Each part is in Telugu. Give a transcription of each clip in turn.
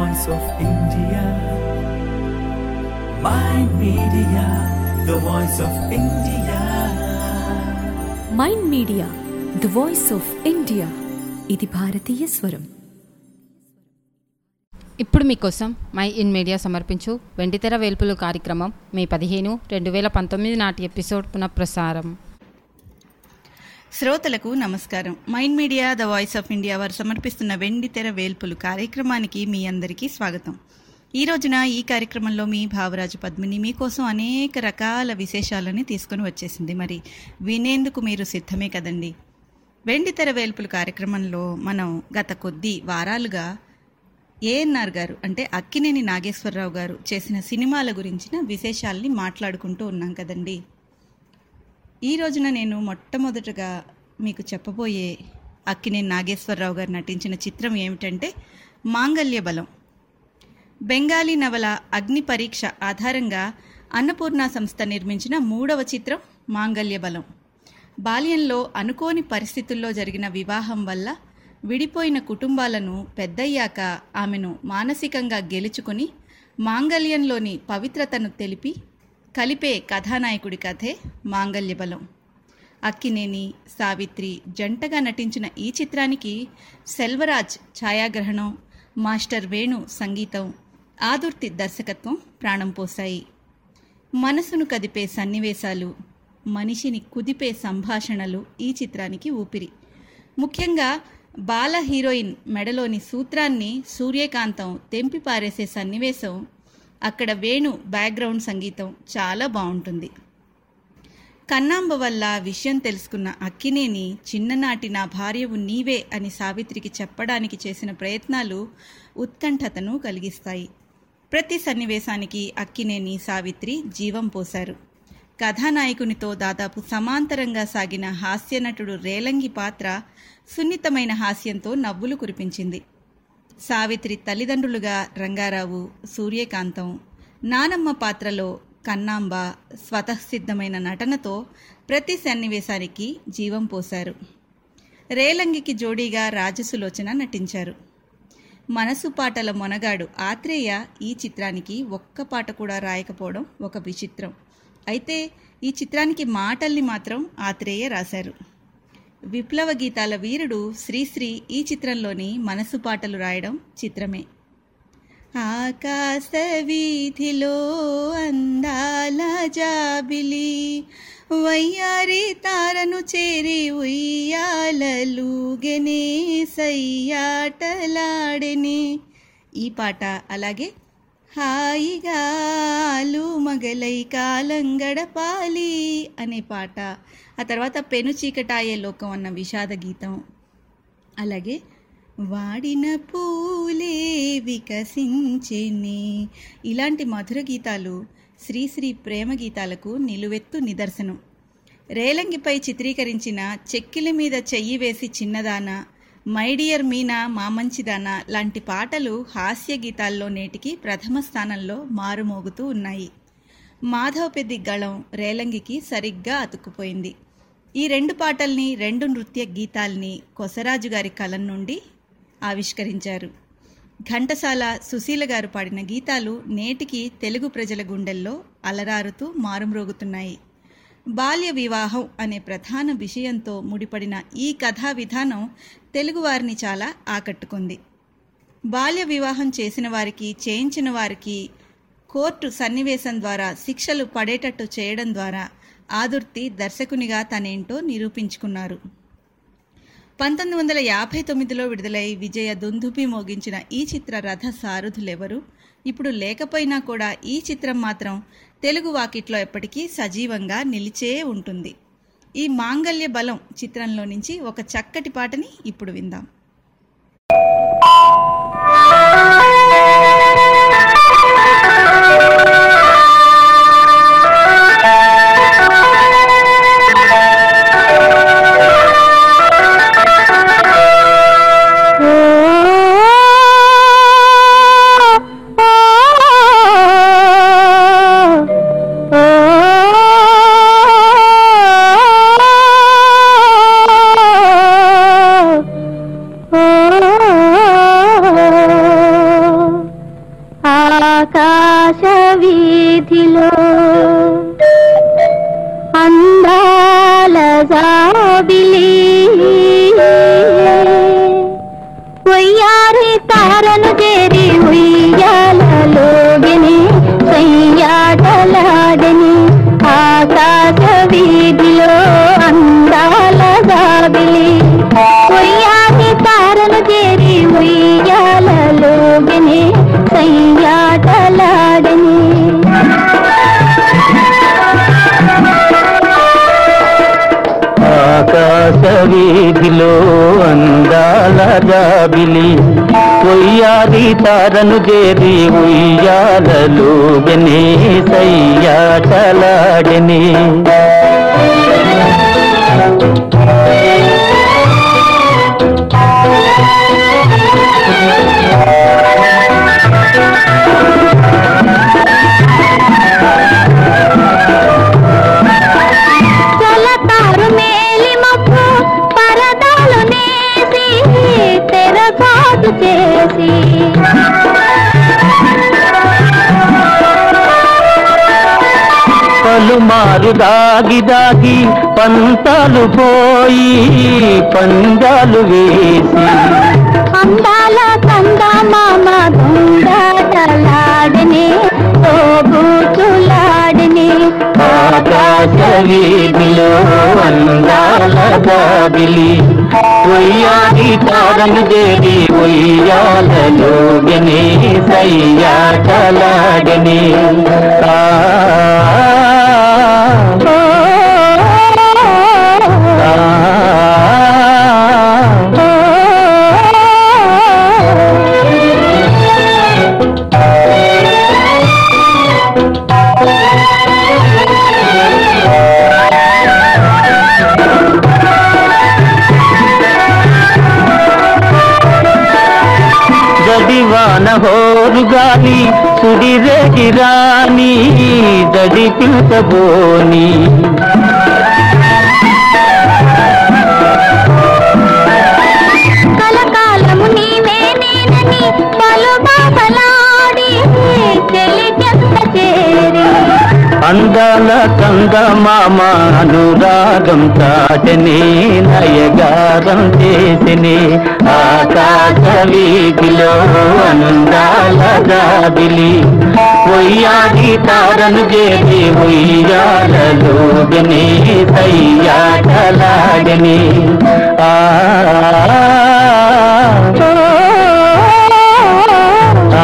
voice of India. My media, the voice of India. Mind media the voice of India ఇది భారతీయ స్వరం ఇప్పుడు మీకోసం మై ఇన్ మీడియా సమర్పించు వెండితెర వేల్పులు కార్యక్రమం మే పదిహేను రెండు వేల పంతొమ్మిది నాటి ఎపిసోడ్ పునఃప్రసారం శ్రోతలకు నమస్కారం mind media the voice of India వారు సమర్పిస్తున్న వెండితెర వేల్పులు కార్యక్రమానికి మీ అందరికీ స్వాగతం ఈ రోజున ఈ కార్యక్రమంలో మీ భావరాజు పద్మిని మీకోసం అనేక రకాల విశేషాలని తీసుకుని వచ్చేసింది మరి వినేందుకు మీరు సిద్ధమే కదండి వెండితెర వేల్పులు కార్యక్రమంలో మనం గత కొద్ది వారాలుగా ఏఎన్ఆర్ గారు అంటే అక్కినేని నాగేశ్వరరావు గారు చేసిన సినిమాల గురించిన విశేషాల్ని మాట్లాడుకుంటూ ఉన్నాం కదండి ఈ రోజున నేను మొట్టమొదటగా మీకు చెప్పబోయే అక్కినేని నాగేశ్వరరావు గారు నటించిన చిత్రం ఏమిటంటే మాంగల్య బలం బెంగాలీ నవల అగ్ని పరీక్ష ఆధారంగా అన్నపూర్ణ సంస్థ నిర్మించిన మూడవ చిత్రం మాంగల్య బలం బాల్యంలో అనుకోని పరిస్థితుల్లో జరిగిన వివాహం వల్ల విడిపోయిన కుటుంబాలను పెద్దయ్యాక ఆమెను మానసికంగా గెలుచుకుని మాంగల్యంలోని పవిత్రతను తెలిపి కలిపే కథానాయకుడి కథే మాంగల్య బలం అక్కినేని సావిత్రి జంటగా నటించిన ఈ చిత్రానికి సెల్వరాజ్ ఛాయాగ్రహణం మాస్టర్ వేణు సంగీతం ఆదుర్తి దర్శకత్వం ప్రాణం పోశాయి మనసును కదిపే సన్నివేశాలు మనిషిని కుదిపే సంభాషణలు ఈ చిత్రానికి ఊపిరి ముఖ్యంగా బాల హీరోయిన్ మెడలోని సూత్రాన్ని సూర్యకాంతం తెంపి పారేసే సన్నివేశం అక్కడ వేణు బ్యాక్గ్రౌండ్ సంగీతం చాలా బాగుంటుంది కన్నాంబ వల్ల విషయం తెలుసుకున్న అక్కినేని చిన్ననాటి నా భార్యవు నీవే అని సావిత్రికి చెప్పడానికి చేసిన ప్రయత్నాలు ఉత్కంఠతను కలిగిస్తాయి ప్రతి సన్నివేశానికి అక్కినేని సావిత్రి జీవం పోశారు కథానాయకునితో దాదాపు సమాంతరంగా సాగిన హాస్యనటుడు రేలంగి పాత్ర సున్నితమైన హాస్యంతో నవ్వులు కురిపించింది సావిత్రి తల్లిదండ్రులుగా రంగారావు సూర్యకాంతం నానమ్మ పాత్రలో కన్నాంబ స్వతసిద్ధమైన నటనతో ప్రతి సన్నివేశానికి జీవం పోశారు రేలంగికి జోడీగా రాజసులోచన నటించారు మనసు పాటల మొనగాడు ఆత్రేయ ఈ చిత్రానికి ఒక్క పాట కూడా రాయకపోవడం ఒక విచిత్రం అయితే ఈ చిత్రానికి మాటల్ని మాత్రం ఆత్రేయ రాశారు విప్లవ గీతాల వీరుడు శ్రీశ్రీ ఈ చిత్రంలోని మనసు పాటలు రాయడం చిత్రమే ఆకాశ వీధిలో అందాల జాబిలి వయ్యారి తారను చేరి ఉయ్యాలలుగెనే సయ్యాటలాడెనే ఈ పాట అలాగే హాయిగాలు మగలై కాలం గడపాలి అనే పాట ఆ తర్వాత పెను చీకటాయే లోకం అన్న విషాద గీతం అలాగే వాడిన పూలే వికసించెనే ఇలాంటి మధుర గీతాలు శ్రీశ్రీ ప్రేమ గీతాలకు నిలువెత్తు నిదర్శనం రేలంగిపై చిత్రీకరించిన చెక్కిల మీద చెయ్యి వేసి చిన్నదాన మైడియర్ మీనా మామంచిదానా లాంటి పాటలు హాస్య గీతాల్లో నేటికి ప్రథమ స్థానంలో మారుమోగుతూ ఉన్నాయి మాధవపెద్ది గళం రేలంగికి సరిగ్గా అతుక్కుపోయింది ఈ రెండు పాటల్ని రెండు నృత్య గీతాల్ని కొసరాజు గారి కలం నుండి ఆవిష్కరించారు ఘంటసాల సుశీల గారు పాడిన గీతాలు నేటికి తెలుగు ప్రజల గుండెల్లో అలరారుతూ మారుమ్రోగుతున్నాయి బాల్య వివాహం అనే ప్రధాన విషయంతో ముడిపడిన ఈ కథా విధానం తెలుగువారిని చాలా ఆకట్టుకుంది బాల్య వివాహం చేసిన వారికి చేయించిన వారికి కోర్టు సన్నివేశం ద్వారా శిక్షలు పడేటట్టు చేయడం ద్వారా ఆదుర్తి దర్శకునిగా తనేంటో నిరూపించుకున్నారు పంతొమ్మిది వందల యాభై తొమ్మిదిలో విడుదలై విజయ దుందుపి మోగించిన ఈ చిత్ర రథ సారథులెవరు ఇప్పుడు లేకపోయినా కూడా ఈ చిత్రం మాత్రం తెలుగు వాకిట్లో ఎప్పటికీ సజీవంగా నిలిచే ఉంటుంది ఈ మాంగల్య బలం చిత్రంలో నుంచి ఒక చక్కటి పాటని ఇప్పుడు విందాం ఆ ఆకాశ వీధిలో అందాల జాబిలి ఉయ్యారి తారను చేరి ఉయ్యాలలోగిని సయ్యాటలాడని ఆకాశ వీధిలో అందాల జాబిలి ఉయ్యారి తారను చేరి ఉయ్యాలలోగిని సయ్యాటలాడని ఆకాశ వీధిలో అందాల జాబిలి ఉయ్యాలి తారను చేరి ఉయ్యాలలో గనే సయ్యాటలాడని చలతారు మేలి మబ్బు పరదాలు నేసి తెరసాటు చేసి పలుమారు దాగి దాగి పంతాలు పోయి పందాలు వేసి అందాల కంద మామ దొంగలాడని తోబూచులాడని ఆకాశ వీధిలో అందాల జాబిలి ఉయ్యాలి తారను చేరి ఉయ్యాలలో గనే సయ్యాటలాడని ఆ ఓ, ఆ, ఓ, గడివాన హోరు గాలి సుడిరేగి రాని దడి పిలుచబోని కలకాలము నీవే నేనని పలు బాధలాడి చెలి చెత్త చేరి అందాల కంద మామ అనురాగం చాటని నయగారం చేసిని ఆకాశ వీధిలో అందాల జాబిలి ఉయ్యాలి తారను చేరి ఉయ్యాలలో గని సయ్యాటలాగని ఆ ఆ,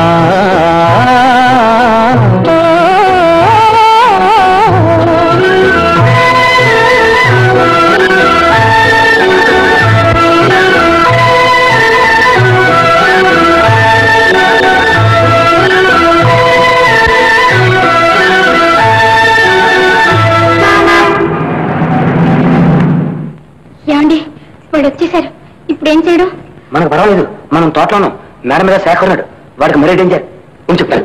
ఏమండి వాడు వచ్చేసారు ఇప్పుడు ఏం చేయడం మనకు పర్వాలేదు మనం తోటలోను మేడ మీద శాఖ ఉన్నాడు వాడికి మరీ డేంజర్ ఉంచి చెప్తాను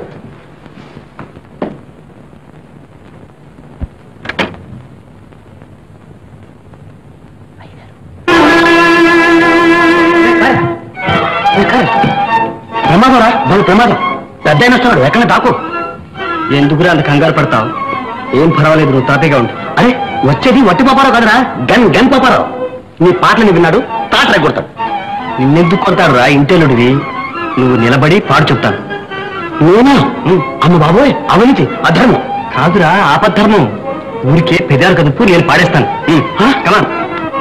ప్రమాదం రా మన ప్రమాదం పెద్ద అయిన వస్తున్నాడు ఎక్కడ తాకు ఎందుకురా అంత కంగారు పడతావు ఏం పర్వాలేదు నువ్వు తాపీగా ఉండు అరే వచ్చేది వట్టి పాపారావు కదరా గన్ గన్ పాపారావు నీ పాటలని విన్నాడు తాటరే కొడతాడు నిన్నెందుకు కొడతాడు రా ఇంటేలుడివి నువ్వు నిలబడి పాడు చెప్తాను నేనా ఉమ్, అమ్మ బాబోయ్ అవనికి అధర్మం కాదురా ఆపద్ధర్మం ఊరికే పెదాలు కదుపు నేను పాడేస్తాను ఉమ్, హా, come on.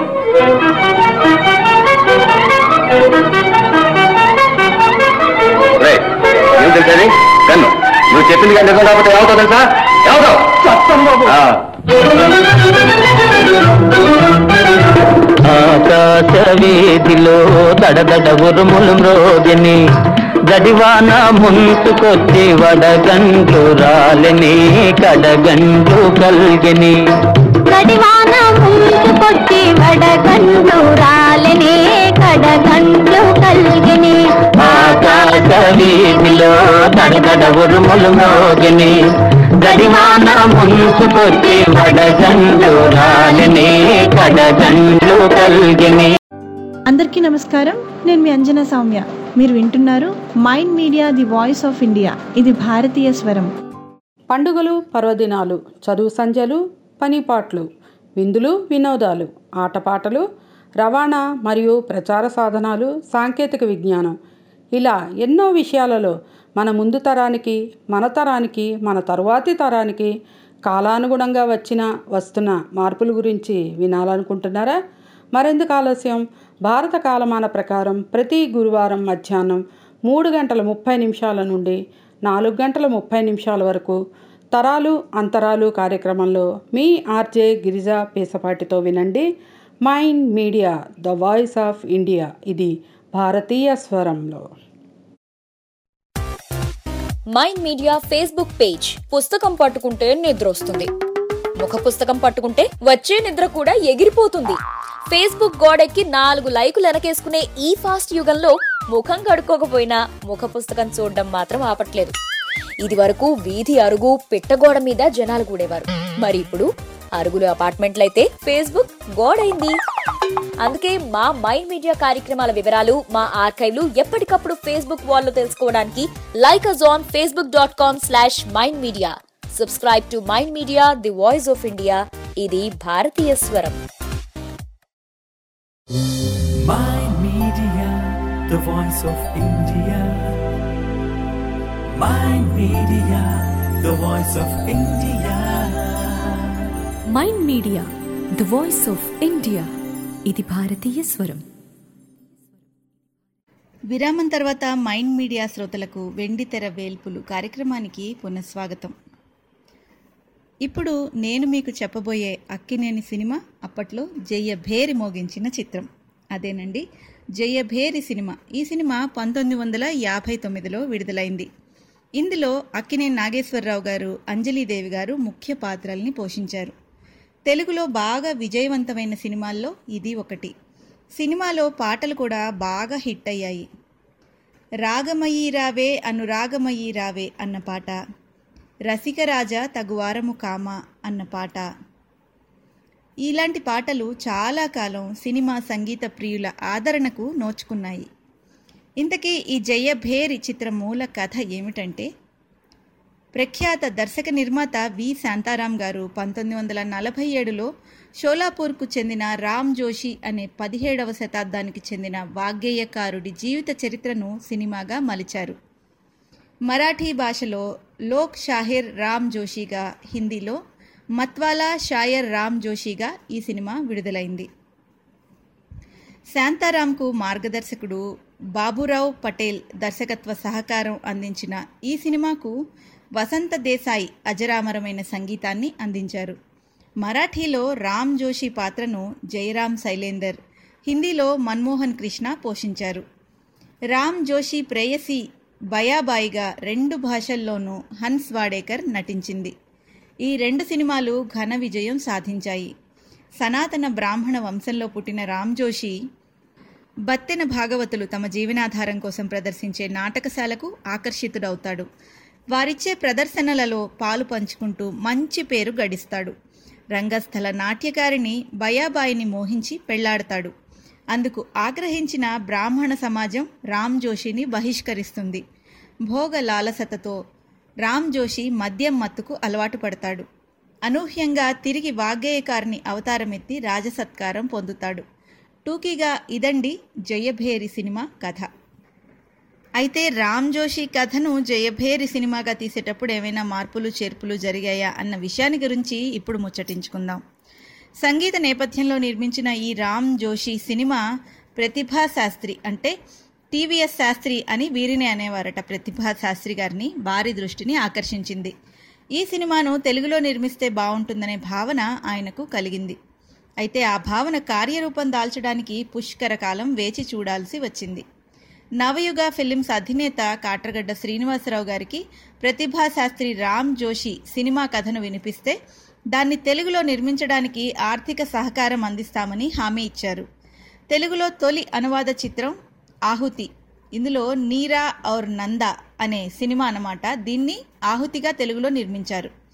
ఏం తెలుసా కన్ను నువ్వు చెప్పింది కానీ నిజం కాకపోతే ఏమవుతావు తెలుసా ఏమవుతావు ఆకాశ వీధిలో దడదడ ఉరుములు మ్రోగిని గడివాన ముంచుకొచ్చి వడగండ్లు రాలని కడగండ్లు కల్గిని గడివాన ముంచుకొచ్చి వడగండ్లు రాలని కడగండ్లు కలిగిని ఆకాశ వీధిలో దడదడ ఉరుములు మ్రోగిని గడివాన ముంచుకొచ్చి వడగండ్లు రాలని కడగండ్లు కల్గిని అందరికీ నమస్కారం నేను మీ అంజనా సౌమ్య మీరు వింటున్నారు mind media the voice of India ఇది భారతీయ స్వరం పండుగలు పర్వదినాలు చదువు సంధ్యలు పనిపాట్లు విందులు వినోదాలు ఆటపాటలు రవాణా మరియు ప్రచార సాధనాలు సాంకేతిక విజ్ఞానం ఇలా ఎన్నో విషయాలలో మన ముందు తరానికి మన తరానికి మన తరువాతి తరానికి కాలానుగుణంగా వచ్చిన వస్తున్న మార్పుల గురించి వినాలనుకుంటున్నారా మరెందుకు ఆలస్యం భారత కాలమాన ప్రకారం ప్రతి గురువారం మధ్యాహ్నం మూడు గంటల ముప్పై నిమిషాల నుండి నాలుగు గంటల ముప్పై నిమిషాల వరకు తరాలు అంతరాలు కార్యక్రమంలో మీ ఆర్జే గిరిజా పేసపాటితో వినండి mind media the voice of India ఇది భారతీయ స్వరంలో మైండ్ మీడియా ఫేస్బుక్ పేజ్ పుస్తకం పట్టుకుంటే నిద్ర వస్తుంది ముఖ పుస్తకం పట్టుకుంటే వచ్చే నిద్ర కూడా ఎగిరిపోతుంది ఫేస్బుక్ గోడెక్కి నాలుగు లైకులు వెనకేసుకునే ఈ ఫాస్ట్ యుగంలో ముఖం కడుక్కోకపోయినా ముఖ పుస్తకం చూడడం మాత్రం ఆపట్లేదు ఇది వరకు వీధి అరుగు పిట్టగోడ మీద జనాలు కూడేవారు మరి ఇప్పుడు అరుగులు అపార్ట్మెంట్లయితే ఫేస్బుక్ గోడైంది అందుకే మా మైండ్ మీడియా కార్యక్రమాల వివరాలు మా ఆర్కైవ్లు ఎప్పటికప్పుడు ఫేస్బుక్ వాల్లో తెలుసుకోవడానికి like us on Facebook dot com slash mind media subscribe to mind media the voice of India ఇది భారతీయ స్వరం Mind Media, the voice of India. Mind Media, the voice of India. Mind media the voice of India ఇది భారతీయ స్వరం విరామం తర్వాత మైండ్ మీడియా శ్రోతలకు వెండితెర వేల్పులు కార్యక్రమానికి పునఃస్వాగతం ఇప్పుడు నేను మీకు చెప్పబోయే అక్కినేని సినిమా అప్పట్లో జయ భేరి మోగించిన చిత్రం అదేనండి జయ భేరి సినిమా ఈ సినిమా పంతొమ్మిది వందల యాభై తొమ్మిదిలో విడుదలైంది ఇందులో అక్కినేని నాగేశ్వరరావు గారు అంజలీదేవి గారు ముఖ్య పాత్రల్ని పోషించారు తెలుగులో బాగా విజయవంతమైన సినిమాల్లో ఇది ఒకటి సినిమాలో పాటలు కూడా బాగా హిట్ అయ్యాయి రాగమయీ రావే అనురాగమయీ రావే అన్న పాట రసికరాజా తగువారము కామ అన్న పాట ఇలాంటి పాటలు చాలా కాలం సినిమా సంగీత ప్రియుల ఆదరణకు నోచుకున్నాయి ఇంతకీ ఈ జయభేరి చిత్ర మూల కథ ఏమిటంటే ప్రఖ్యాత దర్శక నిర్మాత వి శాంతారాం గారు పంతొమ్మిది వందల నలభై ఏడులో షోలాపూర్కు చెందిన రామ్ జోషి అనే పదిహేడవ శతాబ్దానికి చెందిన వాగ్గేయకారుడి జీవిత చరిత్రను సినిమాగా మలిచారు మరాఠీ భాషలో లోక్ షాహిర్ రామ్ జోషిగా హిందీలో మత్వాలా షాయర్ రామ్ జోషిగా ఈ సినిమా విడుదలైంది శాంతారాంకు మార్గదర్శకుడు బాబురావు పటేల్ దర్శకత్వ సహకారం అందించిన ఈ సినిమాకు వసంత దేశాయ్ అజరామరమైన సంగీతాన్ని అందించారు మరాఠీలో రామ్ జోషి పాత్రను జయరామ్ శైలేందర్ హిందీలో మన్మోహన్ కృష్ణ పోషించారు రామ్ జోషి ప్రేయసి బయాబాయిగా రెండు భాషల్లోనూ హన్స్ వాడేకర్ నటించింది ఈ రెండు సినిమాలు ఘన విజయం సాధించాయి సనాతన బ్రాహ్మణ వంశంలో పుట్టిన రామ్ జోషి బత్తెన భాగవతులు తమ జీవనాధారం కోసం ప్రదర్శించే నాటకశాలకు ఆకర్షితుడవుతాడు వారిచ్చే ప్రదర్శనలలో పాలు పంచుకుంటూ మంచి పేరు గడిస్తాడు రంగస్థల నాట్యకారిని బయాబాయిని మోహించి పెళ్లాడతాడు అందుకు ఆగ్రహించిన బ్రాహ్మణ సమాజం రామ్ జోషిని బహిష్కరిస్తుంది భోగ లాలసతతో రామ్ జోషి మద్యం మత్తుకు అలవాటు పడతాడు అనూహ్యంగా తిరిగి వాగ్గేయకారిని అవతారమెత్తి రాజసత్కారం పొందుతాడు టూకీగా ఇదండి జయభేరి సినిమా కథ అయితే రామ్ జోషి కథను జయభేరి సినిమాగా తీసేటప్పుడు ఏమైనా మార్పులు చేర్పులు జరిగాయా అన్న విషయాన్ని గురించి ఇప్పుడు ముచ్చటించుకుందాం సంగీత నేపథ్యంలో నిర్మించిన ఈ రామ్ జోషి సినిమా ప్రతిభా శాస్త్రి అంటే టీవీఎస్ శాస్త్రి అని వీరిని అనేవారట ప్రతిభా శాస్త్రి గారిని భారీ దృష్టిని ఆకర్షించింది ఈ సినిమాను తెలుగులో నిర్మిస్తే బాగుంటుందనే భావన ఆయనకు కలిగింది అయితే ఆ భావన కార్యరూపం దాల్చడానికి పుష్కర కాలం వేచి చూడాల్సి వచ్చింది నవయుగ ఫిలిమ్స్ అధినేత కాట్రగడ్డ శ్రీనివాసరావు గారికి ప్రతిభా శాస్త్రి రామ్ జోషి సినిమా కథను వినిపిస్తే దాన్ని తెలుగులో నిర్మించడానికి ఆర్థిక సహకారం అందిస్తామని హామీ ఇచ్చారు తెలుగులో తొలి అనువాద చిత్రం ఆహుతి ఇందులో నీరా ఔర్ నంద అనే సినిమా అన్నమాట దీన్ని ఆహుతిగా తెలుగులో నిర్మించారు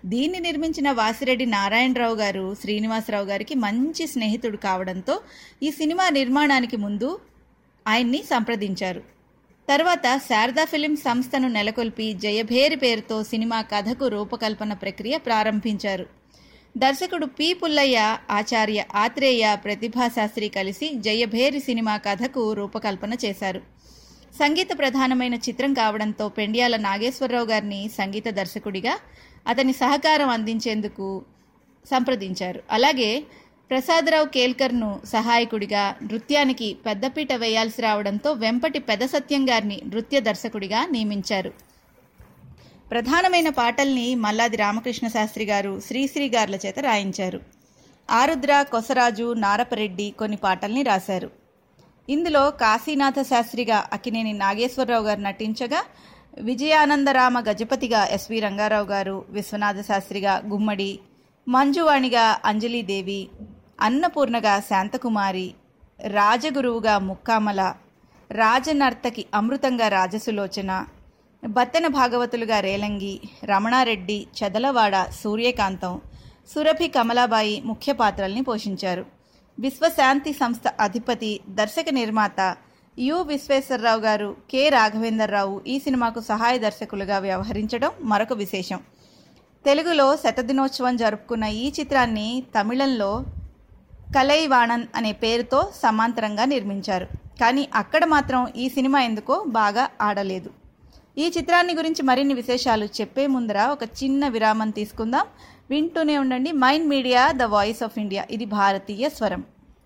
దీన్ని నిర్మించిన వాసిరెడ్డి నారాయణరావు గారు శ్రీనివాసరావు గారికి మంచి స్నేహితుడు కావడంతో ఈ సినిమా నిర్మాణానికి ముందు ఆయన్ని సంప్రదించారు తర్వాత శారదా ఫిలిం సంస్థను నెలకొల్పి జయభేరి పేరుతో సినిమా కథకు రూపకల్పన ప్రక్రియ ప్రారంభించారు దర్శకుడు పి పుల్లయ్య ఆచార్య ఆత్రేయ ప్రతిభాశాస్త్రి కలిసి జయభేరి సినిమా కథకు రూపకల్పన చేశారు సంగీత ప్రధానమైన చిత్రం కావడంతో పెండ్యాల నాగేశ్వరరావు గారిని సంగీత దర్శకుడిగా అతని సహకారం అందించేందుకు సంప్రదించారు అలాగే ప్రసాదరావు కేల్కర్ను సహాయకుడిగా నృత్యానికి పెద్దపీట వేయాల్సి రావడంతో వెంపటి పెద సత్యం గారిని నృత్య దర్శకుడిగా నియమించారు ప్రధానమైన పాటల్ని మల్లాది రామకృష్ణ శాస్త్రి గారు శ్రీశ్రీ గారుల చేత రాయించారు ఆరుద్ర కొసరాజు నారపరెడ్డి కొన్ని పాటల్ని రాశారు ఇందులో కాశీనాథ శాస్త్రిగా అక్కినేని నాగేశ్వరరావు గారు నటించగా విజయానందరామ గజపతిగా ఎస్వి రంగారావు గారు విశ్వనాథ శాస్త్రిగా గుమ్మడి మంజువాణిగా అంజలీదేవి అన్నపూర్ణగా శాంతకుమారి రాజగురువుగా ముక్కామల రాజనర్తకి అమృతంగా రాజసులోచన బత్తెన భాగవతులుగా రేలంగి రమణారెడ్డి చదలవాడ సూర్యకాంతం సురభి కమలాబాయి ముఖ్య పాత్రల్ని పోషించారు విశ్వశాంతి సంస్థ అధిపతి దర్శక నిర్మాత యు విశ్వేశ్వరరావు గారు కె రాఘవేంద్రరావు ఈ సినిమాకు సహాయ దర్శకులుగా వ్యవహరించడం మరొక విశేషం తెలుగులో శతదినోత్సవం జరుపుకున్న ఈ చిత్రాన్ని తమిళంలో కలైవాణన్ అనే పేరుతో సమాంతరంగా నిర్మించారు కానీ అక్కడ మాత్రం ఈ సినిమా ఎందుకో బాగా ఆడలేదు ఈ చిత్రాన్ని గురించి మరిన్ని విశేషాలు చెప్పే ముందర ఒక చిన్న విరామం తీసుకుందాం వింటూనే ఉండండి mind media the voice of India ఇది భారతీయ స్వరం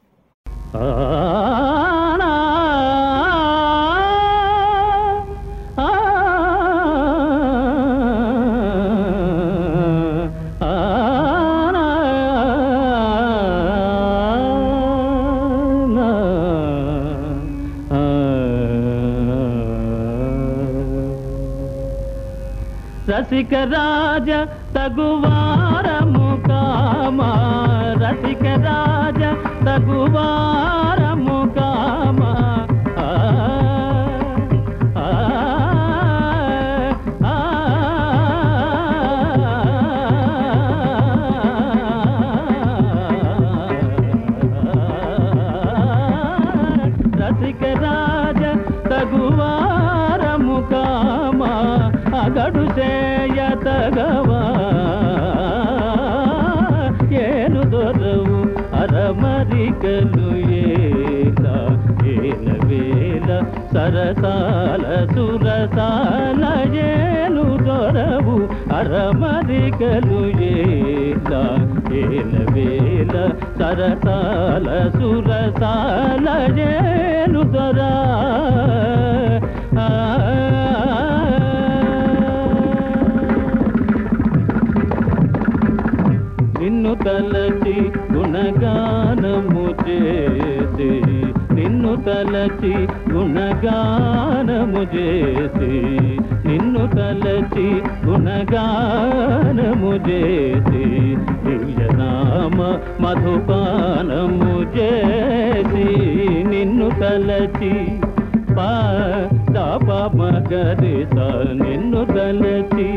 రసిక రాజ తగువారము కామ రసిక రాజ తగువారము కామ ఆ, ఆ, ఆ, రసిక రాజ తగువారము కామ అగడు చేయ తగవా ఏను దొరవు అరమరికలు ఏల ఏల వేల సరసాల సురసాల ఏను దొరవు అరమరికలు ఏల ఏల వేల సరసాల సురసాల ఏను దొరా నిన్ను తలచి గుణగానము చేసి నిన్ను తలచి గుణగానము చేసి నిన్ను తలచి గుణగానము చేసి దివ్యనామ మధుపానము చేసి నిన్ను తలచి పా దాప మగరిస నిన్ను తలచి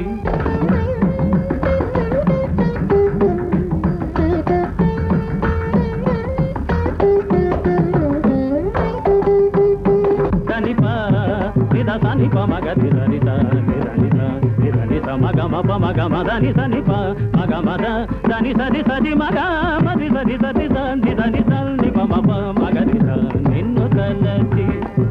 సనిప నిద సనిప మగ నిద నిద నిద నిద నిద నిద మగ మప మగ మద ని సనిప మగ మద దని సది సది మగ మది సది సది స నిద నిద నిప మప మగ నిద నిన్ను తలచి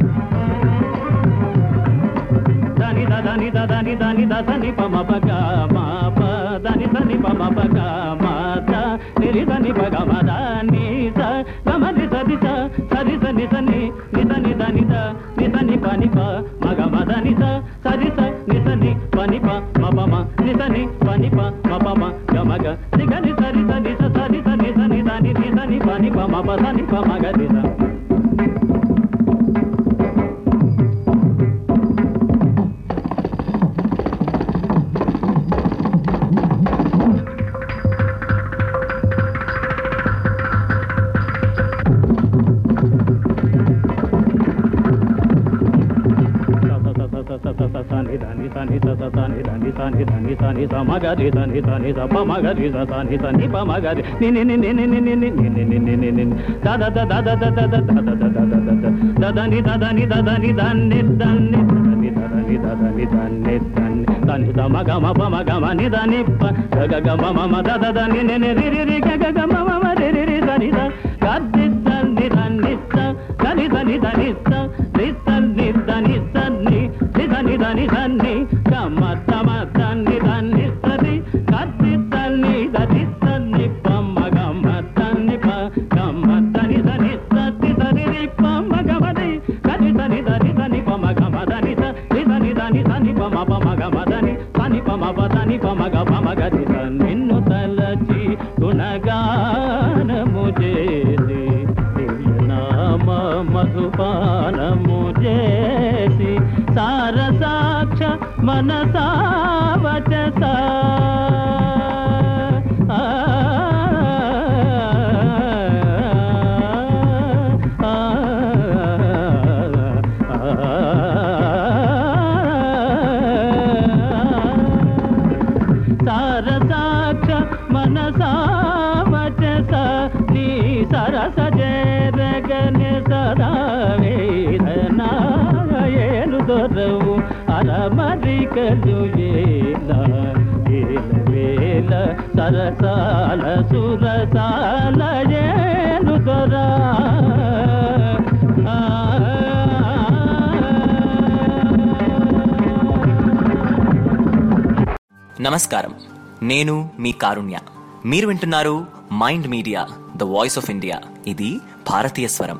దని ద దని ద దని దని ద సని ప మప గ మా ప దని సని ప మప గ మా ద నిరి సని ప గ మ ద ని స గ మ ని స ది స సరి స ని స ని ని స ని ద ని ద ని స ని ప ని ప మ గ మ ద ని స సరి స ని స ని ప ని ప మ ప మ ని స ని ప ని ప మ ప మ గ మ గ ని గ ని సరి స ని స సరి స ని స ని ద ని ని స ని ప ని ప మ ప స ని ప మ గ ని స సని దని సని స స సని దని స సని దని సని సమగరి సని సని స పమగరి స సని సని పమగరి ని ని ని ని ని ని ని ని ని ని ని ని ని ని ద ద ద ద ద ద ద ద ద ద ద ద ద ద ద ద ని ద ద ని ద ద ని ద ని ద ని ద ని ద ద ని ద ద ని ద ని ద ని ద ని ద మ గ మ ప మ గ మ ని ద ని ప గ గ గ మ మ మ ద ద ద ని ని ని రి రి రి గ గ గ మ మ మ రి రి రి ద ని ద గ ది ద ని ద ని ద ద ని ద ని ద ని ద ని ద ని ద ని ద ని ని ద ని ద ని ద ని గ మ ద మ ద ని ద ని ద ని గ ది ద ని ద ని ద ని ప మ గ మ ద ని ప గ మ ద ని ద ని ద ని ద ని రి ప మ గ మ ది గ ని ద ని ద ని ద ని ప మ గ మ ద ని ద ని ద ని ద ని ద ని ప మ ప మ గ మ ద ని ద ని ప మ ప ద ని ప మ గ ప మ గ ది ద నిన్ను తలచి గుణగానము చేసి దివ్యనామ మధుపానము చేసి సారసాక్ష మనసావచస ఆ ఆ సారసాక్ష మనసావచస నీ సరస జరగని సదా వేదనాయలు దొరవు అరమరికలు ఏల ఏల వేల సరసాల సురసాల ఏలు దొరా నమస్కారం నేను మీ కారుణ్య మీరు వింటున్నారు mind media the voice of India ఇది భారతీయ స్వరం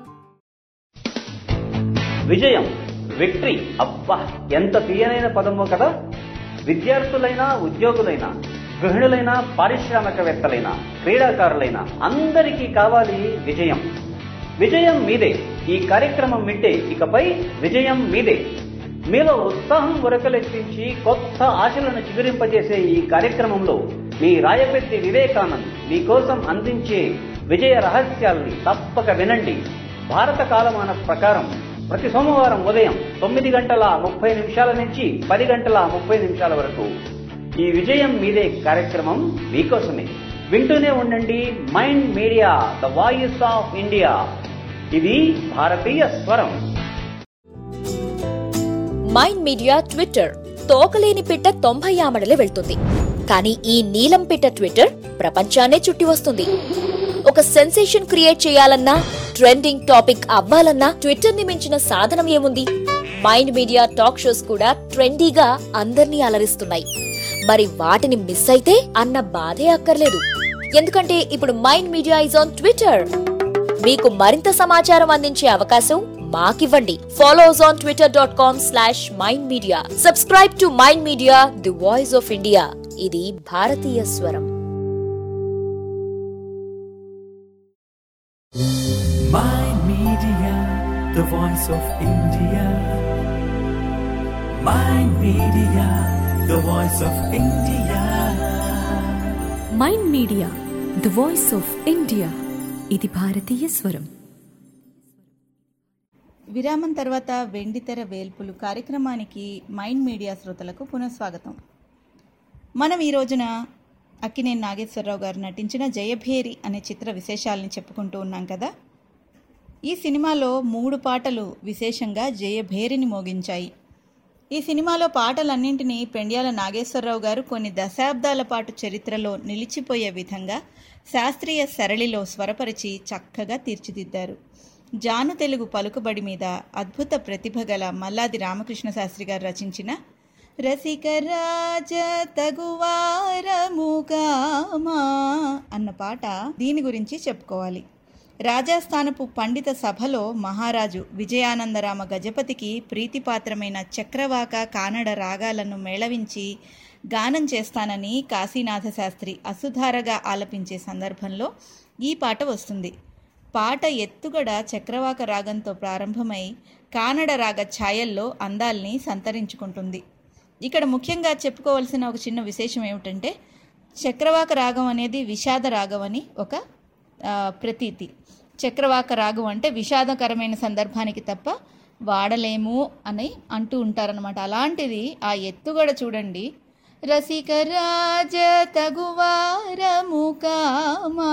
విజయం విక్టరీ అబ్బా ఎంత తీయనైన పదమో కదా విద్యార్థులైనా ఉద్యోగులైనా గృహిణులైనా పారిశ్రామికవేత్తలైనా క్రీడాకారులైన అందరికీ కావాలి విజయం విజయం మీదే ఈ కార్యక్రమం వింటే ఇకపై విజయం మీదే మీలో ఉత్సాహం ఉరకలెత్తించి కొత్త ఆశలను చిగురింపజేసే ఈ కార్యక్రమంలో మీ రాయపెట్టి వివేకానంద్ మీకోసం అందించే విజయ రహస్యాల్ని తప్పక వినండి భారత కాలమాన ప్రకారం ప్రతి సోమవారం ఉదయం తొమ్మిది గంటల ముప్పై నిమిషాల నుంచి పది గంటల ముప్పై నిమిషాల వరకు ఈ విజయం మీదే కార్యక్రమం మీకోసమే వింటూనే ఉండండి mind media the voice of India ఇది భారతీయ స్వరం మైండ్ మీడియా ట్విట్టర్ తోకలేని పిట్ట తొంభై ఆమడలే వెళ్తుంది కానీ ఈ నీలం పిట్ట ట్విట్టర్ ప్రపంచాన్నే చుట్టి వస్తుంది ఒక సెన్సేషన్ క్రియేట్ చేయాలన్నా ట్రెండింగ్ టాపిక్ అవ్వాలన్నా ట్విట్టర్ ని మించిన సాధనం ఏముంది మైండ్ మీడియా టాక్ షోస్ కూడా ట్రెండీగా అందర్నీ అలరిస్తున్నాయి మరి వాటిని మిస్ అయితే అన్న బాధే అక్కర్లేదు ఎందుకంటే ఇప్పుడు mind media is on Twitter మీకు మరింత సమాచారం అందించే అవకాశం మాకివ్వండి follow us on Twitter dot com slash mind media subscribe to mind media the voice of India ఇది భారతీయ స్వరం Mind Media, the voice of India. Mind Media, the voice of India. Mind media the voice of India ఇది భారతీయ స్వరం విరామం తర్వాత వెండితెర వేల్పులు కార్యక్రమానికి మైండ్ మీడియా శ్రోతలకు పునఃస్వాగతం మనం ఈ రోజున అక్కినేని నాగేశ్వరరావు గారు నటించిన జయభేరి అనే చిత్ర విశేషాలని చెప్పుకుంటూ ఉన్నాం కదా ఈ సినిమాలో మూడు పాటలు విశేషంగా జయభేరిని మోగించాయి ఈ సినిమాలో పాటలన్నింటినీ పెండ్యాల నాగేశ్వరరావు గారు కొన్ని దశాబ్దాల పాటు చరిత్రలో నిలిచిపోయే విధంగా శాస్త్రీయ సరళిలో స్వరపరిచి చక్కగా తీర్చిదిద్దారు జాను తెలుగు పలుకుబడి మీద అద్భుత ప్రతిభ గల మల్లాది రామకృష్ణ శాస్త్రి గారు రచించిన రసిక రాజ తగువారముగామా అన్న పాట దీని గురించి చెప్పుకోవాలి రాజస్థానపు పండిత సభలో మహారాజు విజయానందరామ గజపతికి ప్రీతిపాత్రమైన చక్రవాక కానడ రాగాలను మేళవించి గానం చేస్తానని కాశీనాథ శాస్త్రి అసుధారగా ఆలపించే సందర్భంలో ఈ పాట వస్తుంది పాట ఎత్తుగడ చక్రవాక రాగంతో ప్రారంభమై కానడ రాగ ఛాయల్లో అందాల్ని సంతరించుకుంటుంది ఇక్కడ ముఖ్యంగా చెప్పుకోవాల్సిన ఒక చిన్న విశేషం ఏమిటంటే చక్రవాక రాగం అనేది విషాద రాగం అని ఒక ఆ, ప్రతీతి చక్రవాక రాగం అంటే విషాదకరమైన సందర్భానికి తప్ప వాడలేము అని అంటూ ఉంటారనమాట అలాంటిది ఆ ఎత్తుగడ చూడండి రసికరాజ తగువారము కామా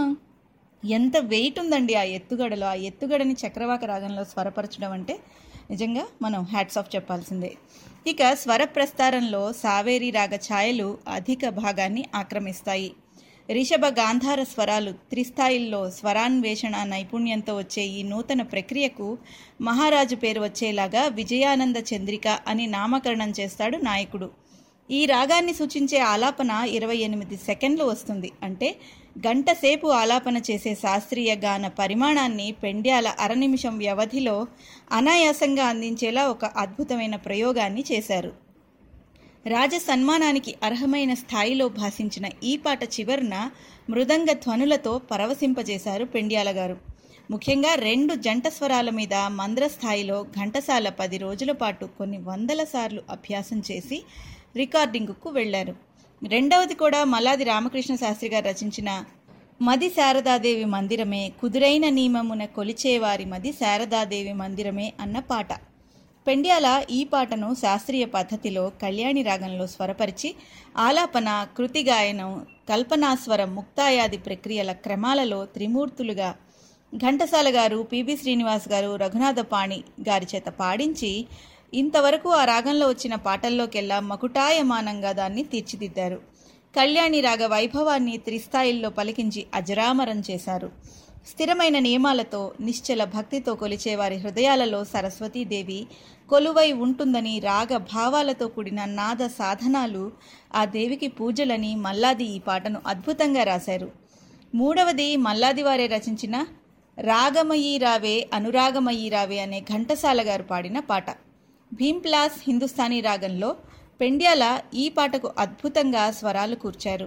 ఎంత వెయిట్ ఉందండి ఆ ఎత్తుగడలో ఆ ఎత్తుగడని చక్రవాక రాగంలో స్వరపరచడం అంటే నిజంగా మనం హ్యాట్స్ ఆఫ్ చెప్పాల్సిందే ఇక స్వర ప్రస్తారంలో సావేరి రాగ ఛాయలు అధిక భాగాన్ని ఆక్రమిస్తాయి రిషభ గాంధార స్వరాలు త్రిస్థాయిల్లో స్వరాన్వేషణ నైపుణ్యంతో వచ్చే ఈ నూతన ప్రక్రియకు మహారాజు పేరు వచ్చేలాగా విజయానంద చంద్రిక అని నామకరణం చేస్తాడు నాయకుడు ఈ రాగాన్ని సూచించే ఆలాపన ఇరవై ఎనిమిది సెకండ్లు వస్తుంది అంటే గంట సేపు ఆలాపన చేసే శాస్త్రీయ గాన పరిమాణాన్ని పెండ్యాల అర నిమిషం వ్యవధిలో అనాయాసంగా అందించేలా ఒక అద్భుతమైన ప్రయోగాన్ని చేశారు రాజ సన్మానానికి అర్హమైన స్థాయిలో భాషించిన ఈ పాట చివరన మృదంగ ధ్వనులతో పరవశింపజేశారు పెండ్యాల గారు ముఖ్యంగా రెండు జంట స్వరాల మీద మంద్ర స్థాయిలో ఘంటసాల పది రోజుల పాటు కొన్ని వందల సార్లు అభ్యాసం చేసి రికార్డింగుకు వెళ్లారు రెండవది కూడా మల్లాది రామకృష్ణ శాస్త్రి గారు రచించిన మది శారదాదేవి మందిరమే కుదురైన నియమమున కొలిచేవారి మది శారదాదేవి మందిరమే అన్న పాట పెండ్యాల ఈ పాటను శాస్త్రీయ పద్ధతిలో కళ్యాణి రాగంలో స్వరపరిచి ఆలాపన కృతి గాయనం కల్పనాస్వరం ముక్తాయాది ప్రక్రియల క్రమాలలో త్రిమూర్తులుగా ఘంటసాల గారు పిబి శ్రీనివాస్ గారు రఘునాథపాణి గారి చేత పాడించి ఇంతవరకు ఆ రాగంలో వచ్చిన పాటల్లోకెల్లా మకుటాయమానంగా దాన్ని తీర్చిదిద్దారు కళ్యాణి రాగ వైభవాన్ని త్రిస్థాయిల్లో పలికించి అజరామరం చేశారు స్థిరమైన నియమాలతో నిశ్చల భక్తితో కొలిచే వారి హృదయాలలో సరస్వతీదేవి కొలువై ఉంటుందని రాగ భావాలతో కూడిన నాద సాధనాలు ఆ దేవికి పూజలని మల్లాది ఈ పాటను అద్భుతంగా రాశారు మూడవది మల్లాది వారే రచించిన రాగమయీ రావే అనురాగమయీ రావే అనే ఘంటసాల గారు పాడిన పాట భీంప్లాస్ హిందుస్థానీ రాగంలో పెండ్యాల ఈ పాటకు అద్భుతంగా స్వరాలు కూర్చారు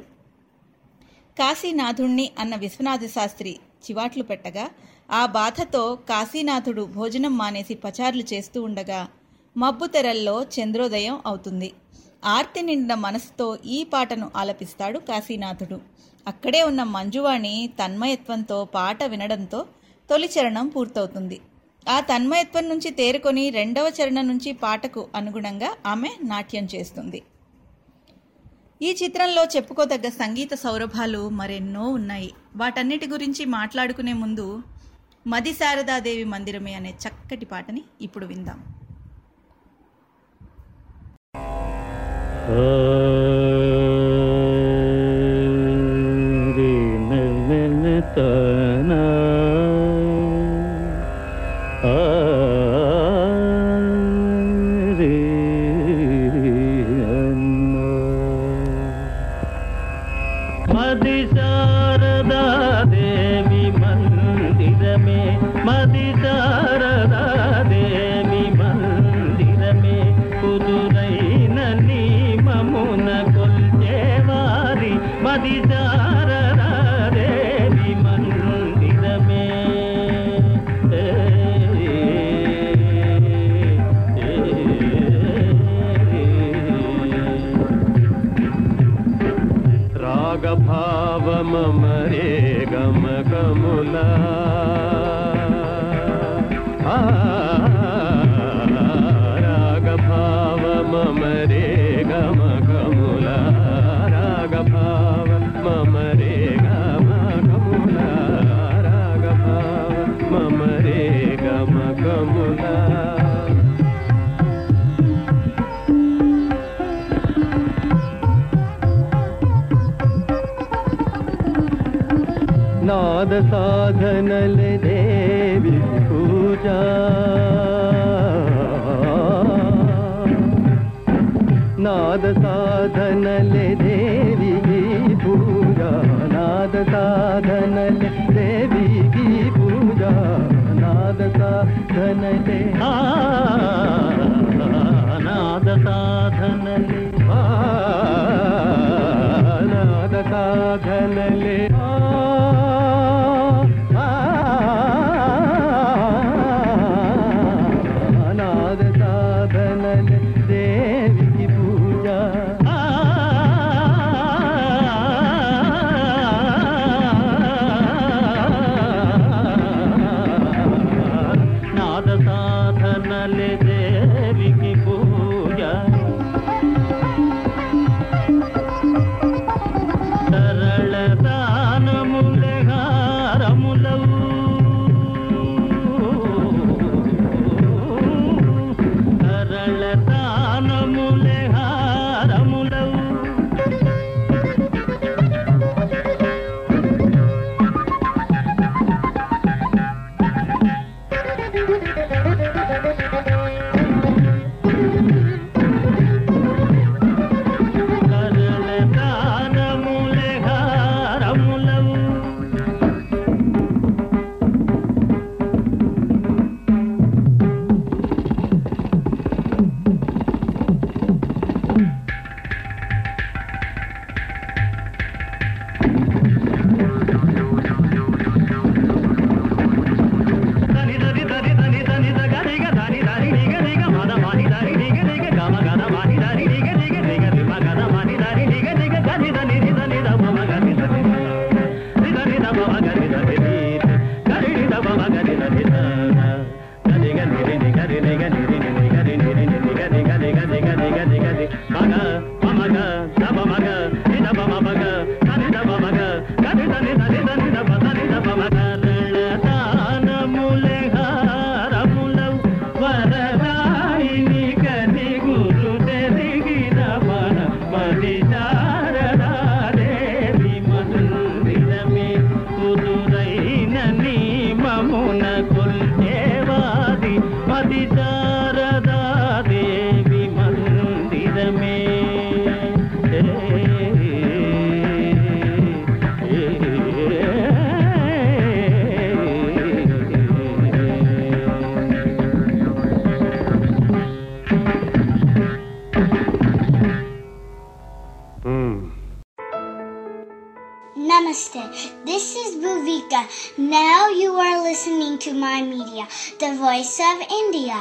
కాశీనాథుణ్ణి అన్న విశ్వనాథ శాస్త్రి చివాట్లు పెట్టగా ఆ బాధతో కాశీనాథుడు భోజనం మానేసి పచార్లు చేస్తూ ఉండగా మబ్బు తెరల్లో చంద్రోదయం అవుతుంది ఆర్తి నిండిన మనసుతో ఈ పాటను ఆలపిస్తాడు కాశీనాథుడు అక్కడే ఉన్న మంజువాణి తన్మయత్వంతో పాట వినడంతో తొలి చరణం పూర్తవుతుంది ఆ తన్మయత్వం నుంచి తేరుకొని రెండవ చరణం నుంచి పాటకు అనుగుణంగా ఆమె నాట్యం చేస్తుంది ఈ చిత్రంలో చెప్పుకోదగ్గ సంగీత సౌరభాలు మరెన్నో ఉన్నాయి వాటన్నిటి గురించి మాట్లాడుకునే ముందు మది శారదాదేవి మందిరమే అనే చక్కటి పాటని ఇప్పుడు విందాం మది శారదా దేవి మందిరమే మది శారదా దేవి మందిరమే కుదురైన నిమమున కొల్చేవారి మది శారదా దేవి మందిరమే ఏ, ఏ, రాగభావమరే గమకముల రాగభావమరే గమకముల రాగభావ మమరే గమకముల రాగభావ మమరే గమకముల నాద సాధనల దేవి పూజ నాద సాధనల దేవి పూజ నాద సాధనల దేవి పూజ నాద సాధనలే నాద సాధనలే నాద సాధనలే నాద సాధనలే దేవికి పూజ నాద సాధనలే దేవికి పూజ Namaste. This is Bhuvika. Now you are listening to my media, the voice of India.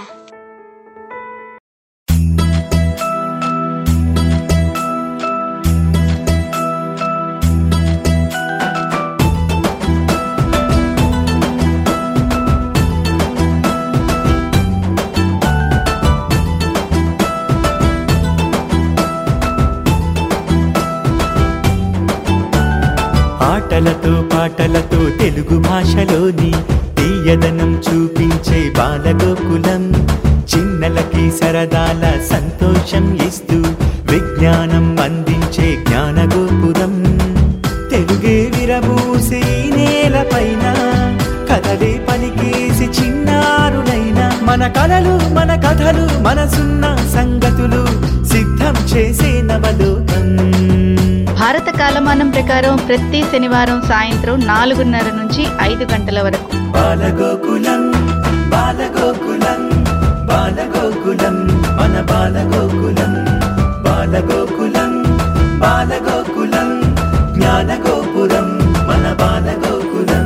ఆటలతో పాటలతో తెలుగు భాషలోని తీయదనం చూపించే బాలగోకులం చిన్నలకి సరదాల సంతోషం ఇస్తూ విజ్ఞానం అందించే జ్ఞానగోపురం తెలుగే విరబూసే ఈ నేలపైన కథలే పలికేసి చిన్నారులైన మన కలలు మన కథలు మనసున్న సంగతులు సిద్ధం చేసే నవలోకం భారత కాలమానం ప్రకారం ప్రతి శనివారం సాయంత్రం నాలుగున్నర నుంచి ఐదు గంటల వరకు బాలగోకులం బాలగోకులం బాలగోకులం మన బాలగోకులం బాలగోకులం బాలగోకులం జ్ఞానగోపురం మన బాలగోకులం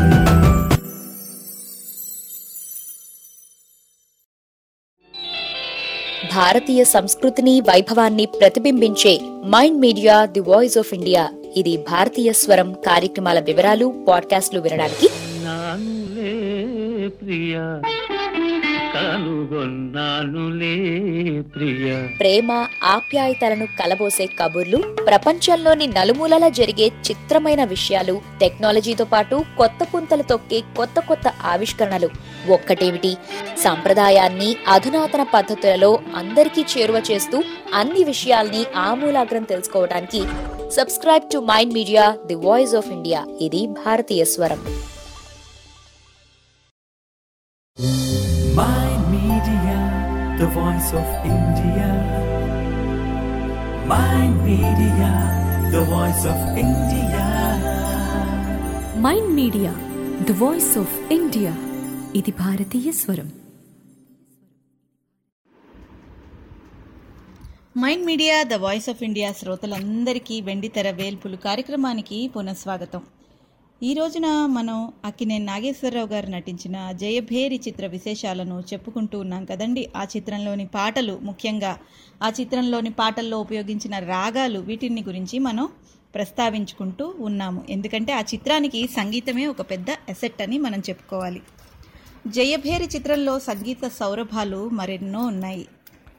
భారతీయ సంస్కృతిని వైభవాన్ని ప్రతిబింబించే mind media the voice of India ఇది భారతీయ స్వరం కార్యక్రమాల వివరాలు పాడ్కాస్ట్లు వినడానికి నానులే ప్రియ కనుగొన్నానులే ప్రియ ప్రేమ ఆప్యాయతలను కలబోసే కబుర్లు ప్రపంచంలోని నలుమూలలా జరిగే చిత్రమైన విషయాలు టెక్నాలజీతో పాటు కొత్త పుంతలు తొక్కే కొత్త కొత్త ఆవిష్కరణలు ఒక్కటేమిటి సంప్రదాయాన్ని అధునాతన పద్ధతులలో అందరికీ చేరువ చేస్తూ అన్ని విషయాల్ని ఆమూలాగ్రం తెలుసుకోవడానికి subscribe to mind media the voice of India ఇది భారతీయ స్వరం Mind Media, the voice of India. Mind Media, the voice of India. Mind media the voice of India ఇది భారతీయ స్వరం mind media the voice of India శ్రోతలందరికీ వెండితెర వేల్పులు కార్యక్రమానికి పునఃస్వాగతం ఈ రోజున మనం అక్కినేని నాగేశ్వరరావు గారు నటించిన జయభేరి చిత్ర విశేషాలను చెప్పుకుంటూ ఉన్నాం కదండి ఆ చిత్రంలోని పాటలు ముఖ్యంగా ఆ చిత్రంలోని పాటల్లో ఉపయోగించిన రాగాలు వీటిని గురించి మనం ప్రస్తావించుకుంటూ ఉన్నాము ఎందుకంటే ఆ చిత్రానికి సంగీతమే ఒక పెద్ద ఎసెట్ అని మనం చెప్పుకోవాలి జయభేరి చిత్రంలో సంగీత సౌరభాలు మరెన్నో ఉన్నాయి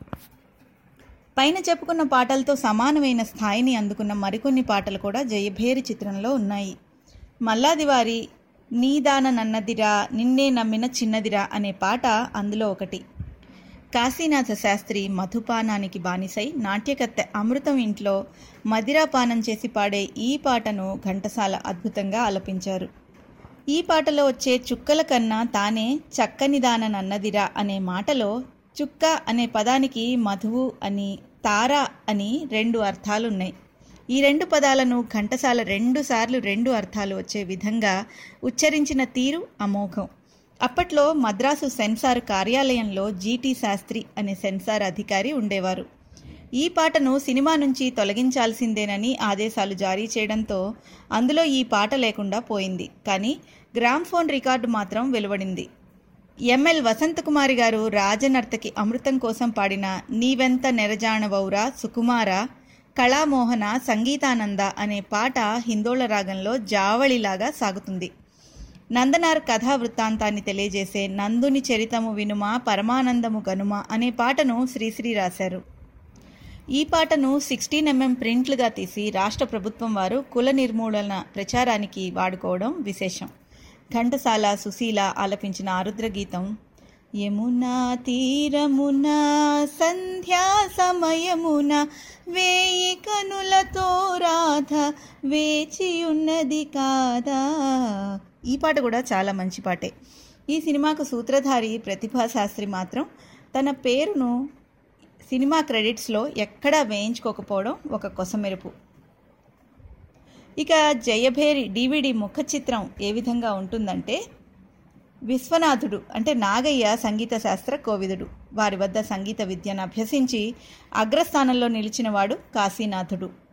పైన చెప్పుకున్న పాటలతో సమానమైన స్థాయిని అందుకున్న మరికొన్ని పాటలు కూడా జయభేరి చిత్రంలో ఉన్నాయి మల్లాదివారి నీదాన నన్నదిరా నిన్నే నమ్మిన చిన్నదిరా అనే పాట అందులో ఒకటి కాశీనాథ శాస్త్రి మధుపానానికి బానిసై నాట్యకత్తె అమృతం ఇంట్లో మదిరాపానం చేసి పాడే ఈ పాటను ఘంటసాల అద్భుతంగా ఆలపించారు ఈ పాటలో వచ్చే చుక్కల కన్నా తానే చక్కనిదాన నన్నదిరా అనే మాటలో చుక్క అనే పదానికి మధువు అని తార అని రెండు అర్థాలున్నాయి ఈ రెండు పదాలను ఘంటసాల రెండు సార్లు రెండు అర్థాలు వచ్చే విధంగా ఉచ్చరించిన తీరు అమోఘం అప్పట్లో మద్రాసు సెన్సార్ కార్యాలయంలో జీటీ శాస్త్రి అనే సెన్సార్ అధికారి ఉండేవారు ఈ పాటను సినిమా నుంచి తొలగించాల్సిందేనని ఆదేశాలు జారీ చేయడంతో అందులో ఈ పాట లేకుండా పోయింది కానీ గ్రామ్ఫోన్ రికార్డు మాత్రం వెలువడింది ఎంఎల్ వసంతకుమారి గారు రాజనర్తకి అమృతం కోసం పాడిన నీవెంత నెరజాణవౌరా సుకుమార కళామోహన సంగీతానంద అనే పాట హిందోళ రాగంలో జావళిలాగా సాగుతుంది నందనార్ కథా వృత్తాంతాన్ని తెలియజేసే నందుని చరితము వినుమ పరమానందము గనుమ అనే పాటను శ్రీశ్రీ రాశారు ఈ పాటను సిక్స్టీన్ ఎంఎం ప్రింట్లుగా తీసి రాష్ట్ర ప్రభుత్వం వారు కుల నిర్మూలన ప్రచారానికి వాడుకోవడం విశేషం ఘంటసాల సుశీల ఆలపించిన ఆరుద్ర గీతం యమునా తీరమున సంధ్యా సమయమున వేయి కనులతో రాధ వేచి ఉన్నది కాదా ఈ పాట కూడా చాలా మంచి పాటే ఈ సినిమాకు సూత్రధారి ప్రతిభా శాస్త్రి మాత్రం తన పేరును సినిమా క్రెడిట్స్లో ఎక్కడా వేయించుకోకపోవడం ఒక కొసమెరుపు ఇక జయభేరి డివిడి ముఖ చిత్రం ఏ విధంగా ఉంటుందంటే విశ్వనాథుడు అంటే నాగయ్య సంగీత శాస్త్ర కోవిదుడు వారి వద్ద సంగీత విద్యను అభ్యసించి అగ్రస్థానంలో నిలిచినవాడు కాశీనాథుడు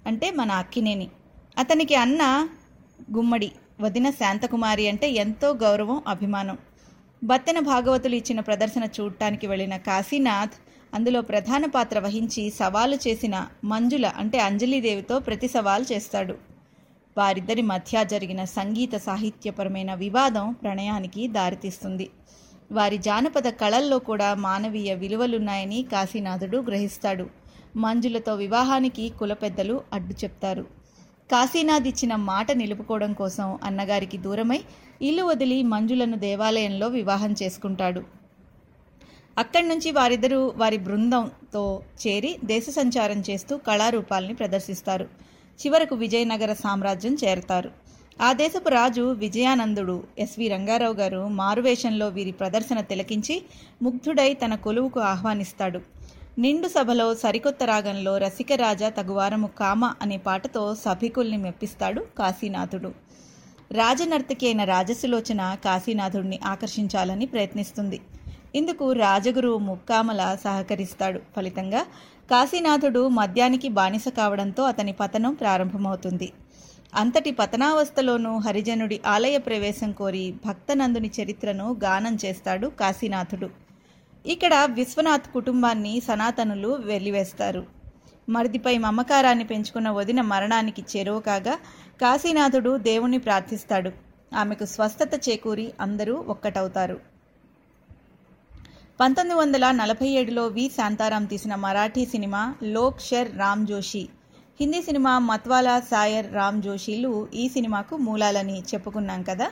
అంటే మన అక్కినేని అతనికి అన్న గుమ్మడి వదిన శాంతకుమారి అంటే ఎంతో గౌరవం అభిమానం బత్తెన భాగవతులు ఇచ్చిన ప్రదర్శన చూడటానికి వెళ్ళిన కాశీనాథ్ అందులో ప్రధాన పాత్ర వహించి సవాలు చేసిన మంజుల అంటే అంజలీదేవితో ప్రతి సవాల్ చేస్తాడు వారిద్దరి మధ్య జరిగిన సంగీత సాహిత్యపరమైన వివాదం ప్రణయానికి దారితీస్తుంది వారి జానపద కళల్లో కూడా మానవీయ విలువలున్నాయని కాశీనాథుడు గ్రహిస్తాడు మంజులతో వివాహానికి కుల పెద్దలు అడ్డు చెప్తారు కాశీనాథ్ ఇచ్చిన మాట నిలుపుకోవడం కోసం అన్నగారికి దూరమై ఇల్లు వదిలి మంజులను దేవాలయంలో వివాహం చేసుకుంటాడు అక్కడి నుంచి వారిద్దరూ వారి బృందంతో చేరి దేశ సంచారం చేస్తూ కళారూపాల్ని ప్రదర్శిస్తారు చివరకు విజయనగర సామ్రాజ్యం చేరతారు ఆ దేశపు రాజు విజయానందుడు ఎస్వి రంగారావు గారు మారువేషంలో వీరి ప్రదర్శన తిలకించి ముగ్ధుడై తన కొలువుకు ఆహ్వానిస్తాడు నిండు సభలో సరికొత్త రాగంలో రసికరాజ తగువారము కామ అనే పాటతో సభికుల్ని మెప్పిస్తాడు కాశీనాథుడు రాజనర్తకి అయిన రాజసులోచన కాశీనాథుడిని ఆకర్షించాలని ప్రయత్నిస్తుంది ఇందుకు రాజగురువు ముక్కామల సహకరిస్తాడు ఫలితంగా కాశీనాథుడు మద్యానికి బానిస కావడంతో అతని పతనం ప్రారంభమవుతుంది అంతటి పతనావస్థలోనూ హరిజనుడి ఆలయ ప్రవేశం కోరి భక్తనందుని చరిత్రను గానం చేస్తాడు కాశీనాథుడు ఇక్కడ విశ్వనాథ్ కుటుంబాన్ని సనాతనులు వెలివేస్తారు మరిదిపై మమకారాన్ని పెంచుకున్న వదిన మరణానికి చేరువ కాగా కాశీనాథుడు దేవుణ్ణి ప్రార్థిస్తాడు ఆమెకు స్వస్థత చేకూరి అందరూ ఒక్కటవుతారు పంతొమ్మిది వందల నలభై ఏడులో వి శాంతారాం తీసిన మరాఠీ సినిమా లోక్ షర్ రామ్ జోషి హిందీ సినిమా మత్వాలా సాయర్ రామ్ జోషిలు ఈ సినిమాకు మూలాలని చెప్పుకున్నాం కదా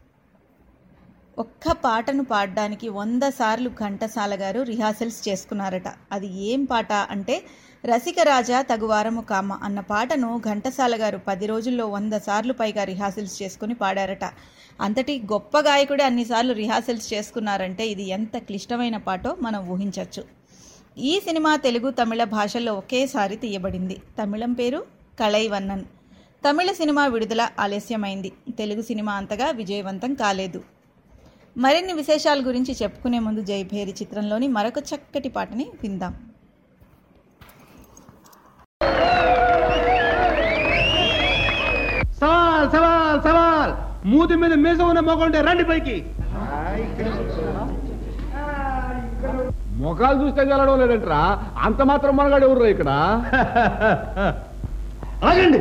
ఒక్క పాటను పాడడానికి వంద సార్లు ఘంటసాల గారు రిహార్సల్స్ చేసుకున్నారట అది ఏం పాట అంటే రసికరాజా తగువారము కామ అన్న పాటను ఘంటసాల గారు పది రోజుల్లో వంద సార్లు పైగా రిహార్సల్స్ చేసుకుని పాడారట అంతటి గొప్ప గాయకుడు అన్నిసార్లు రిహార్సల్స్ చేసుకున్నారంటే ఇది ఎంత క్లిష్టమైన పాటో మనం ఊహించవచ్చు ఈ సినిమా తెలుగు తమిళ భాషల్లో ఒకేసారి తీయబడింది తమిళం పేరు కళైవన్నన్ తమిళ సినిమా విడుదల ఆలస్యమైంది తెలుగు సినిమా అంతగా విజయవంతం కాలేదు మరిన్ని విశేషాల గురించి చెప్పుకునే ముందు జైభేరి చిత్రంలోని మరొక చక్కటి పాటని విందాం సవాల్ సవాల్ సవాల్ మూతి మీద మీస ఉన్న మొగంటే రండి పైకి ముఖాలు చూస్తే గెలవడం లేదంటరా అంత మాత్రం మనగాడు ఎవరు ఇక్కడ ఆగండి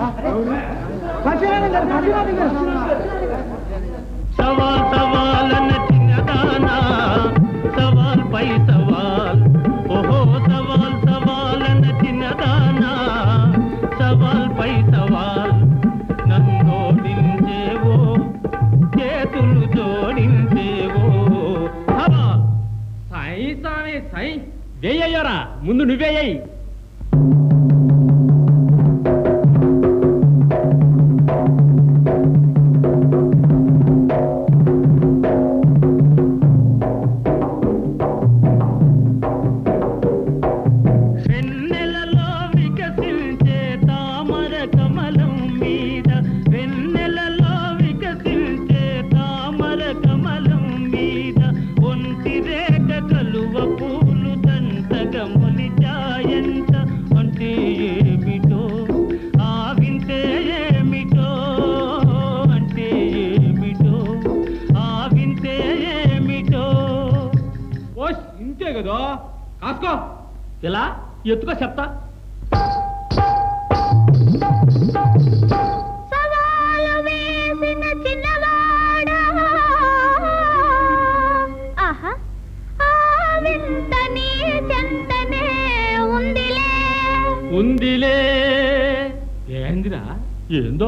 సవాల్ సవాల్ అన్న చిన్నదానా సవాల్ పై సవాల్ ఓహో సవాల్ సవాల్ అన్న చిన్నదానా సవాల్ పై సవాల్ నన్నోడించేవో చేతులు జోడించేవో హవా సై సామి సై వేయ్యారా ముందు నువ్వేయ్యి వెన్నెలలో వికసించే తామర కమలం మీద వెన్నెలలో వికసించే తామర కమలం మీద ఒంటి రేఖ కలువ పూలు దంతగా మొలిచాయంట అంటే ఏమిటో ఆ వింటే ఏమిటో అంటే ఏమిటో ఆ వింటే ఏమిటో ఓ ఇంతే కదా కాసుకో ఇలా ఎత్తుకో చెప్తా సవాలు వేసిన చిన్నవాడా ఆహా ఆ వింత నీ చెంతనే ఉందిలే ఉందిలే ఏందిరా ఏందో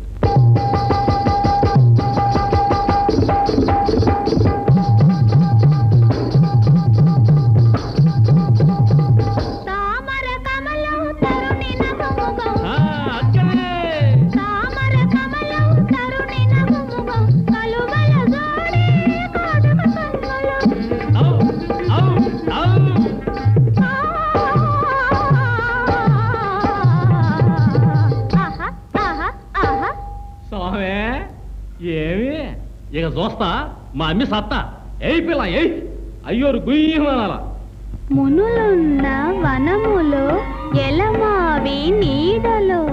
తామర కమలం తరుణి నగుముగం తామర కమలం తరుణి నగుముగం కలువల జోడి కాటుక కన్నులు ఆహా ఆహా ఆహా స్వామి ఏమి ఇక చూస్తా మా అమ్మి సత్తా ఏయ్ పిల్ల ఏయ్ అయ్యోరు గుయ్యమనాలా మునులున్న వనములో ఎలమావి నీడలో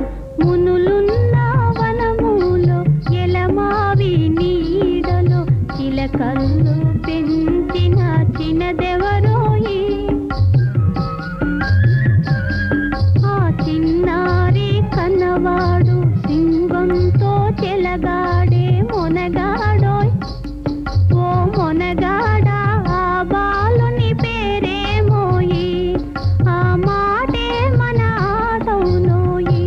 పిల్లవాడు సింగంతో చెలగాడే మొనగాడోయ్ ఓ మొనగాడా ఆ బాలుని పేరేమోయి ఆ మాటే మన ఆటవునోయి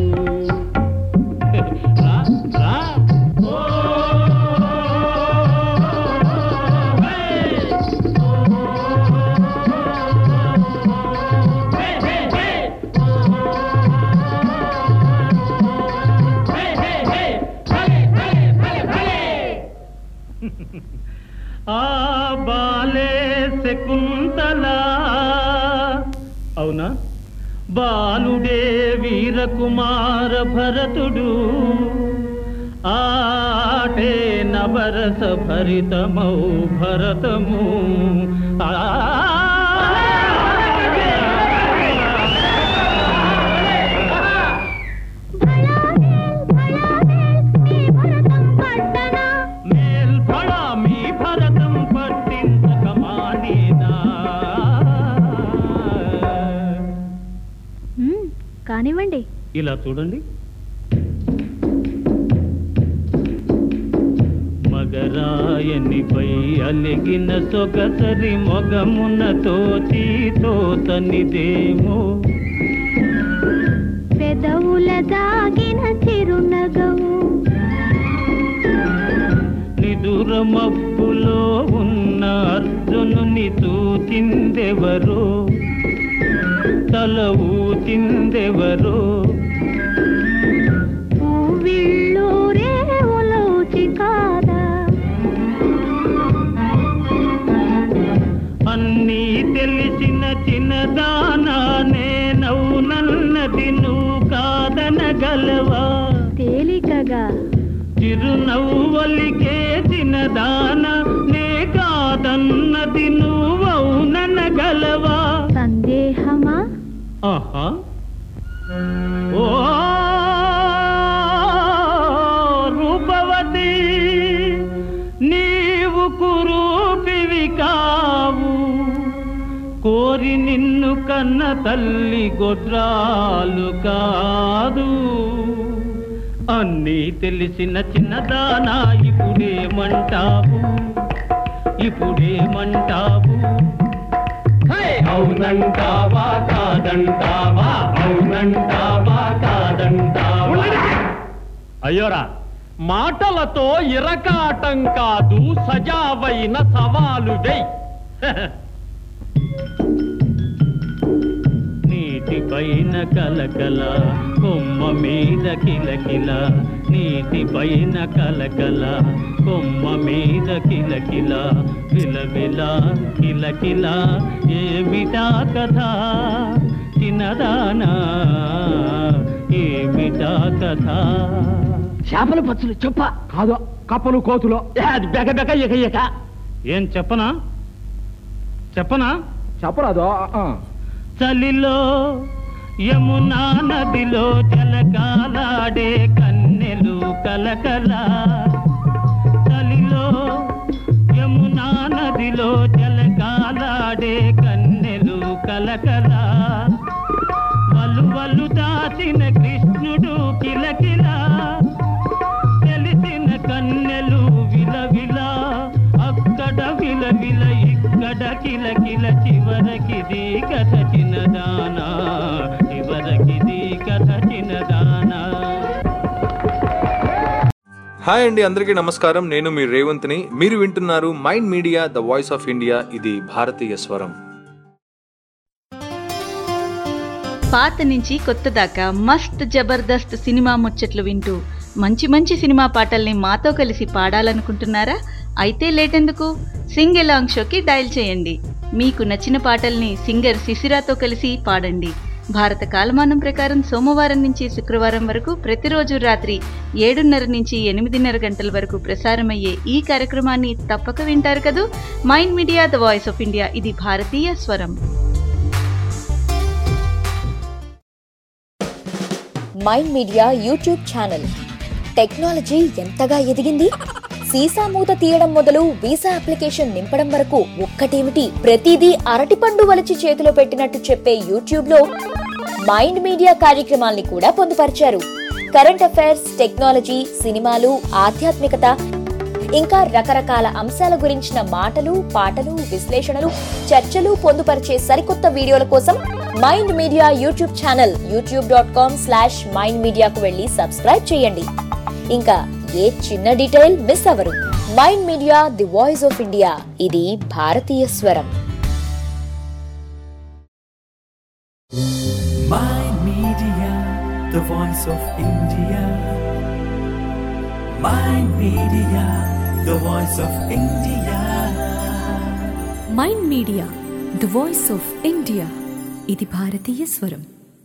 ఆ బాలే శకుంతలా అవునా బాలుడే వీరకుమార భరతుడు ఆటే నవరస భరితమౌ భరతము ఆ మేల్పడా మీ భరతం పట్టించక మానేనా మ్మ్, కానివ్వండి ఇలా చూడండి మగరాయనిపై అలిగిన సొగసరి మొగమున తోచి తోతనిదేమో పెదవుల దాగిన చిరునగవు నిదుర మబ్బులో ఉన్న అర్జునుని తూచిందెవరో తల ఊచిందెవరో పువ్విళ్ళూరే ఉలూచి కాదా అన్నీ తెలిసిన చిన్నదానా నేనవునన్నది నువ్వు కాదనగలవా తేలికగా చిరునవ్వలికే చిన్నదాన నే కాదన్నది నువ్వవుననగలవా సందేహమా ఆహా ఓ రూపవతి నీవు కురూపివి కావు కోరి నిన్ను కన్న తల్లి గొడ్రాలు కాదు అన్నీ తెలిసిన చిన్నదానా ఇప్పుడేమంటావు ఇప్పుడేమంటావు హే! అవునంటావా కాదంటావా అవునంటావా కాదంటావా అయ్యోరా మాటలతో ఇరకాటం కాదు సజావైన సవాలు వెయ్ నీటి పైన కలకల కొమ్మ మీద కిలకిల నీటి పైన కలకల కొమ్మ మీద కిలకిల విలవిల కిలకిల ఏమిటా కథ చిన్నదానా ఏమిటా కథ చేపల పచ్చులు చెప్ప కాదు కప్పలు కోతులు అది బెక బెక ఎక ఎక ఏం చెప్పనా చెప్పనా చెప్పరాదు చలిలో యమునా నదిలో జలకాలాడే కన్నెలు కలకల చలిలో యమునా నదిలో జలకాలాడే కన్నెలు కలకల వలువలు దాచిన కృష్ణుడు కిలకిల తెలిసిన కన్నెలు విలవిల అక్కడ విలవిల ఇక్కడ కిలకిల చివరకిది కథ చిన్నదానా చివరకిది కథ చిన్నదానా హాయ్ అండి అందరికీ నమస్కారం నేను మీ రేవంత్ని మీరు వింటున్నారు mind media the voice of India ఇది భారతీయ స్వరం పాత నుంచి కొత్త దాకా మస్త్ జబర్దస్త్ సినిమా ముచ్చట్లు వింటూ మంచి మంచి సినిమా పాటల్ని మాతో కలిసి పాడాలనుకుంటున్నారా అయితే లేటెందుకు సింగ్ ఎలాంగ్ షోకి డయల్ చేయండి మీకు నచ్చిన పాటల్ని సింగర్ శిశిరాతో కలిసి పాడండి భారత కాలమానం ప్రకారం సోమవారం నుంచి శుక్రవారం వరకు ప్రతిరోజు రాత్రి ఏడున్నర నుంచి ఎనిమిదిన్నర గంటల వరకు ప్రసారమయ్యే ఈ కార్యక్రమాన్ని తప్పక వింటారు కదూ mind media the voice of India ఇది భారతీయ స్వరం mind media YouTube channel technology ఎంతగా ఎదిగింది సీసా మూత తీయడం మొదలు వీసా అప్లికేషన్ నింపడం వరకు ఒక్కటేమిటి ప్రతిదీ అరటిపండు వలిచి చేతిలో పెట్టినట్టు చెప్పే యూట్యూబ్ లో మైండ్ మీడియా కార్యక్రమాల్ని కూడా పొందుపరిచారు కరెంట్ అఫైర్స్ టెక్నాలజీ సినిమాలు ఆధ్యాత్మికత ఇంకా రకరకాల అంశాల గురించిన మాటలు పాటలు విశ్లేషణలు చర్చలు పొందుపరిచే సరికొత్త వీడియోల కోసం mind media YouTube channel YouTube dot com slash mind మీడియాకు వెళ్ళి సబ్స్క్రైబ్ చేయండి ఇంకా ఏ చిన్న డీటెయిల్ మిస్ అవ్వరు mind media the voice of India ఇది భారతీయ స్వరం Mind Media, the voice of India. Mind Media, the voice of India. Mind media the voice of India ఇది భారతీయ స్వరం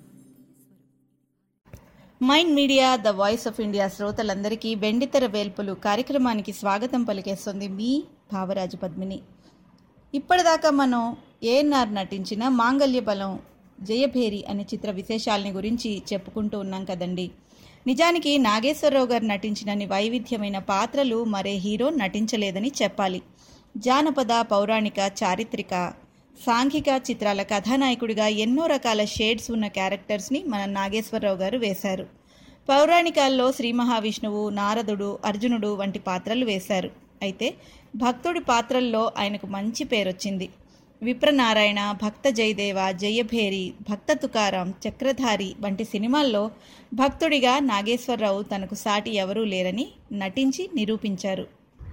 mind media the voice of India శ్రోతలందరికీ వెండితెర వేల్పులు కార్యక్రమానికి స్వాగతం పలికేస్తుంది మీ భావరాజు పద్మిని ఇప్పటిదాకా మనం ఏఎన్ఆర్ నటించిన మాంగళ్య బలం జయభేరి అనే చిత్ర విశేషాలని గురించి చెప్పుకుంటూ ఉన్నాం కదండి నిజానికి నాగేశ్వరరావు గారు నటించినన్ని వైవిధ్యమైన పాత్రలు మరే హీరో నటించలేదని చెప్పాలి జానపద పౌరాణిక చారిత్రక సాంఘిక చిత్రాల కథానాయకుడిగా ఎన్నో రకాల షేడ్స్ ఉన్న క్యారెక్టర్స్ని మన నాగేశ్వరరావు గారు వేశారు పౌరాణికాల్లో శ్రీ మహావిష్ణువు నారదుడు అర్జునుడు వంటి పాత్రలు వేశారు అయితే భక్తుడి పాత్రల్లో ఆయనకు మంచి పేరొచ్చింది విప్రనారాయణ భక్త జయదేవ జయభేరి భక్త తుకారం చక్రధారి వంటి సినిమాల్లో భక్తుడిగా నాగేశ్వరరావు తనకు సాటి ఎవరూ లేరని నటించి నిరూపించారు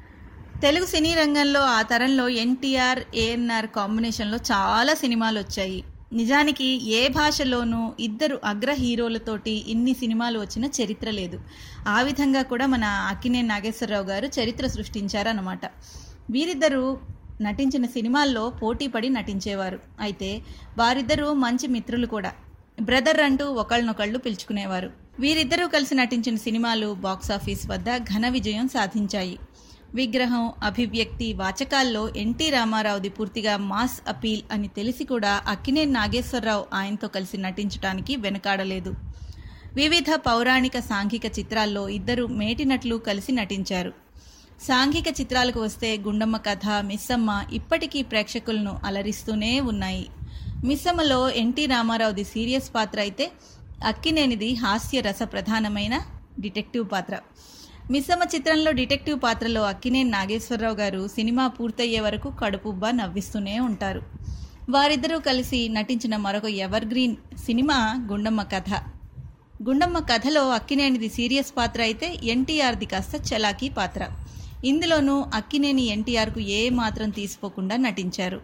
తెలుగు సినీ రంగంలో ఆ తరంలో ఎన్టీఆర్ ఏఎన్ఆర్ కాంబినేషన్లో చాలా సినిమాలు వచ్చాయి నిజానికి ఏ భాషలోనూ ఇద్దరు అగ్ర హీరోలతోటి ఇన్ని సినిమాలు వచ్చిన చరిత్ర లేదు ఆ విధంగా కూడా మన అక్కినే నాగేశ్వరరావు గారు చరిత్ర సృష్టించారన్నమాట వీరిద్దరూ నటించిన సినిమాల్లో పోటీపడి నటించేవారు అయితే వారిద్దరూ మంచి మిత్రులు కూడా బ్రదర్ అంటూ ఒకళ్ళనొకళ్ళు పిలుచుకునేవారు వీరిద్దరూ కలిసి నటించిన సినిమాలు బాక్సాఫీస్ వద్ద ఘన విజయం సాధించాయి విగ్రహం అభివ్యక్తి వాచకాల్లో ఎన్టీ రామారావుది పూర్తిగా మాస్ అపీల్ అని తెలిసి కూడా అక్కినేని నాగేశ్వరరావు ఆయనతో కలిసి నటించడానికి వెనుకాడలేదు వివిధ పౌరాణిక సాంఘిక చిత్రాల్లో ఇద్దరు మేటినట్లు కలిసి నటించారు సాంఘిక చిత్రాలకు వస్తే గుండమ్మ కథ మిస్సమ్మ ఇప్పటికీ ప్రేక్షకులను అలరిస్తూనే ఉన్నాయి మిస్సమ్మలో ఎన్టీ రామారావుది సీరియస్ పాత్ర అయితే అక్కినేనిది హాస్య రస ప్రధానమైన డిటెక్టివ్ పాత్ర మిస్సమ్మ చిత్రంలో డిటెక్టివ్ పాత్రలో అక్కినేని నాగేశ్వరరావు గారు సినిమా పూర్తయ్యే వరకు కడుపుబ్బా నవ్విస్తూనే ఉంటారు వారిద్దరూ కలిసి నటించిన మరొక ఎవర్ గ్రీన్ సినిమా గుండమ్మ కథ గుండమ్మ కథలో అక్కినేనిది సీరియస్ పాత్ర అయితే ఎన్టీఆర్ది కాస్త చలాకీ పాత్ర ఇందులోనూ అక్కినేని ఎన్టీఆర్కు ఏ మాత్రం తీసిపోకుండా నటించారు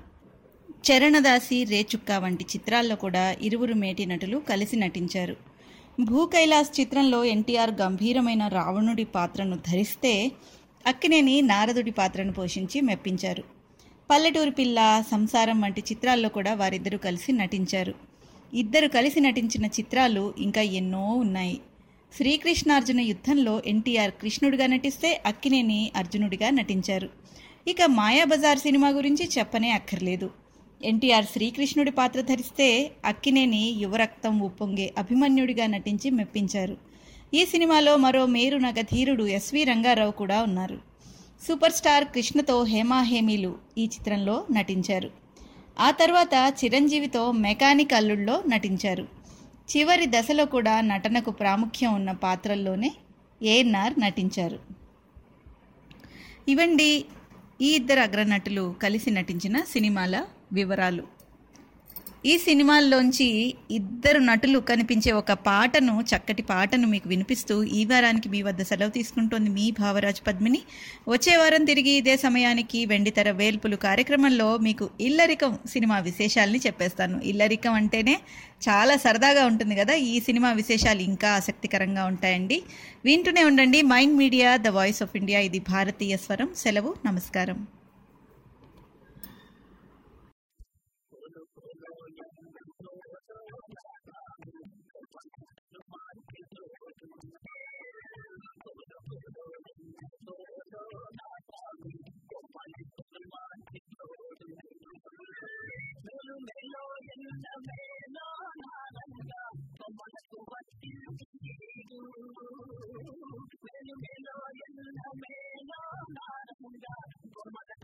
చరణదాసి రేచుక్క వంటి చిత్రాల్లో కూడా ఇరువురు మేటి నటులు కలిసి నటించారు భూ కైలాస్ చిత్రంలో ఎన్టీఆర్ గంభీరమైన రావణుడి పాత్రను ధరిస్తే అక్కినేని నారదుడి పాత్రను పోషించి మెప్పించారు పల్లెటూరు పిల్ల సంసారం వంటి చిత్రాల్లో కూడా వారిద్దరూ కలిసి నటించారు ఇద్దరు కలిసి నటించిన చిత్రాలు ఇంకా ఎన్నో ఉన్నాయి శ్రీకృష్ణార్జున యుద్ధంలో ఎన్టీఆర్ కృష్ణుడిగా నటిస్తే అక్కినేని అర్జునుడిగా నటించారు ఇక మాయాబజార్ సినిమా గురించి చెప్పనే అక్కర్లేదు ఎన్టీఆర్ శ్రీకృష్ణుడి పాత్ర ధరిస్తే అక్కినేని యువరక్తం ఉప్పొంగే అభిమన్యుడిగా నటించి మెప్పించారు ఈ సినిమాలో మరో మేరు నగధీరుడు ఎస్వి రంగారావు కూడా ఉన్నారు సూపర్ స్టార్ కృష్ణతో హేమాహేమీలు ఈ చిత్రంలో నటించారు ఆ తర్వాత చిరంజీవితో మెకానిక్ అల్లుడిలో నటించారు చివరి దశలో కూడా నటనకు ప్రాముఖ్యం ఉన్న పాత్రల్లోనే ఏఎన్ఆర్ నటించారు ఇవండి ఈ ఇద్దరు అగ్రనటులు కలిసి నటించిన సినిమాల వివరాలు ఈ సినిమాల్లోంచి ఇద్దరు నటులు కనిపించే ఒక పాటను చక్కటి పాటను మీకు వినిపిస్తూ ఈ వారానికి మీ వద్ద సెలవు తీసుకుంటోంది మీ భావరాజ్ పద్మిని వచ్చే వారం తిరిగి ఇదే సమయానికి వెండితెర వేల్పులు కార్యక్రమంలో మీకు ఇల్లరికం సినిమా విశేషాలని చెప్పేస్తాను ఇల్లరికం అంటేనే చాలా సరదాగా ఉంటుంది కదా ఈ సినిమా విశేషాలు ఇంకా ఆసక్తికరంగా ఉంటాయండి వింటూనే ఉండండి mind media the voice of India ఇది భారతీయ స్వరం సెలవు నమస్కారం Thank you.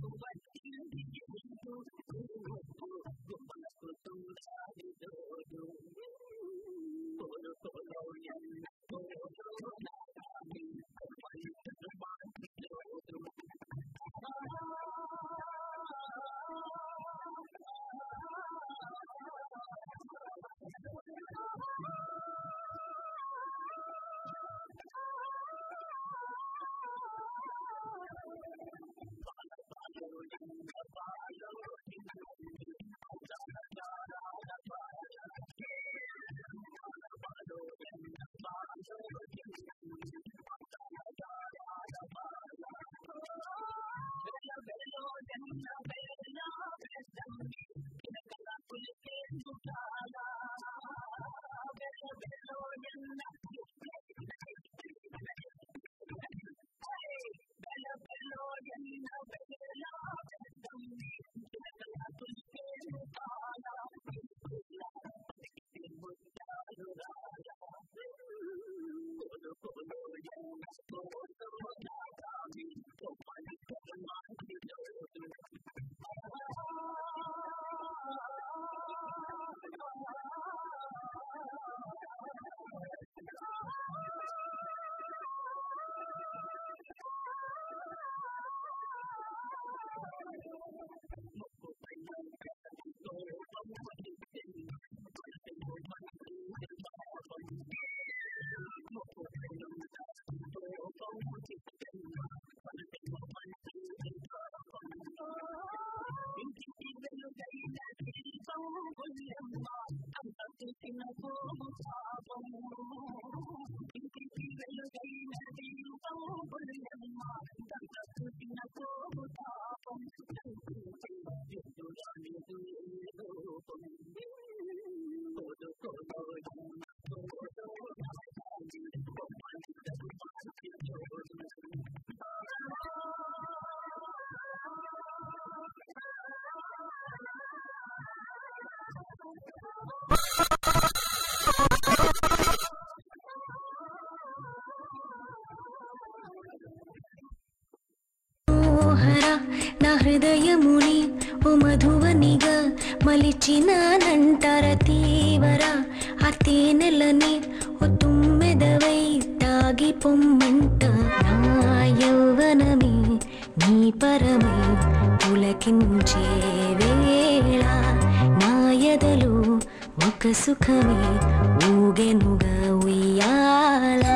మనోహర నా హృదయముని ఓ మధువనిగా మలిచినానంటార తీవర ఆ తేనెలని ఓ తుమ్మెదవై తాగి పొమ్మంట నా యౌవనమే నీ పరమై పులకించే వేళ నా ఎదలో ఒక సుఖమే ఊగెనుగా ఉయ్యాలా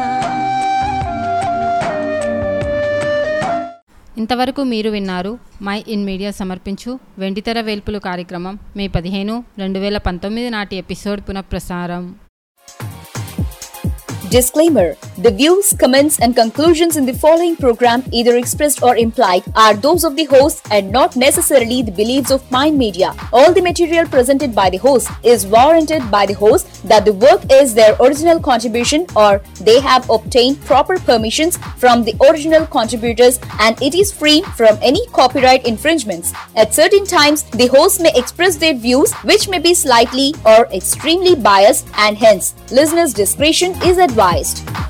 ఇంతవరకు మీరు విన్నారు మై ఇన్ మీడియా సమర్పించు వెండితెర వేల్పులు కార్యక్రమం మే పదిహేను రెండు వేల పంతొమ్మిది నాటి ఎపిసోడ్ పునఃప్రసారం Disclaimer The views, comments, and conclusions in the following program, either expressed or implied, are those of the host and not necessarily the beliefs of Mind Media. All the material presented by the host is warranted by the host that the work is their original contribution or they have obtained proper permissions from the original contributors and it is free from any copyright infringements. At certain times, the host may express their views which may be slightly or extremely biased and hence listeners' discretion is advised.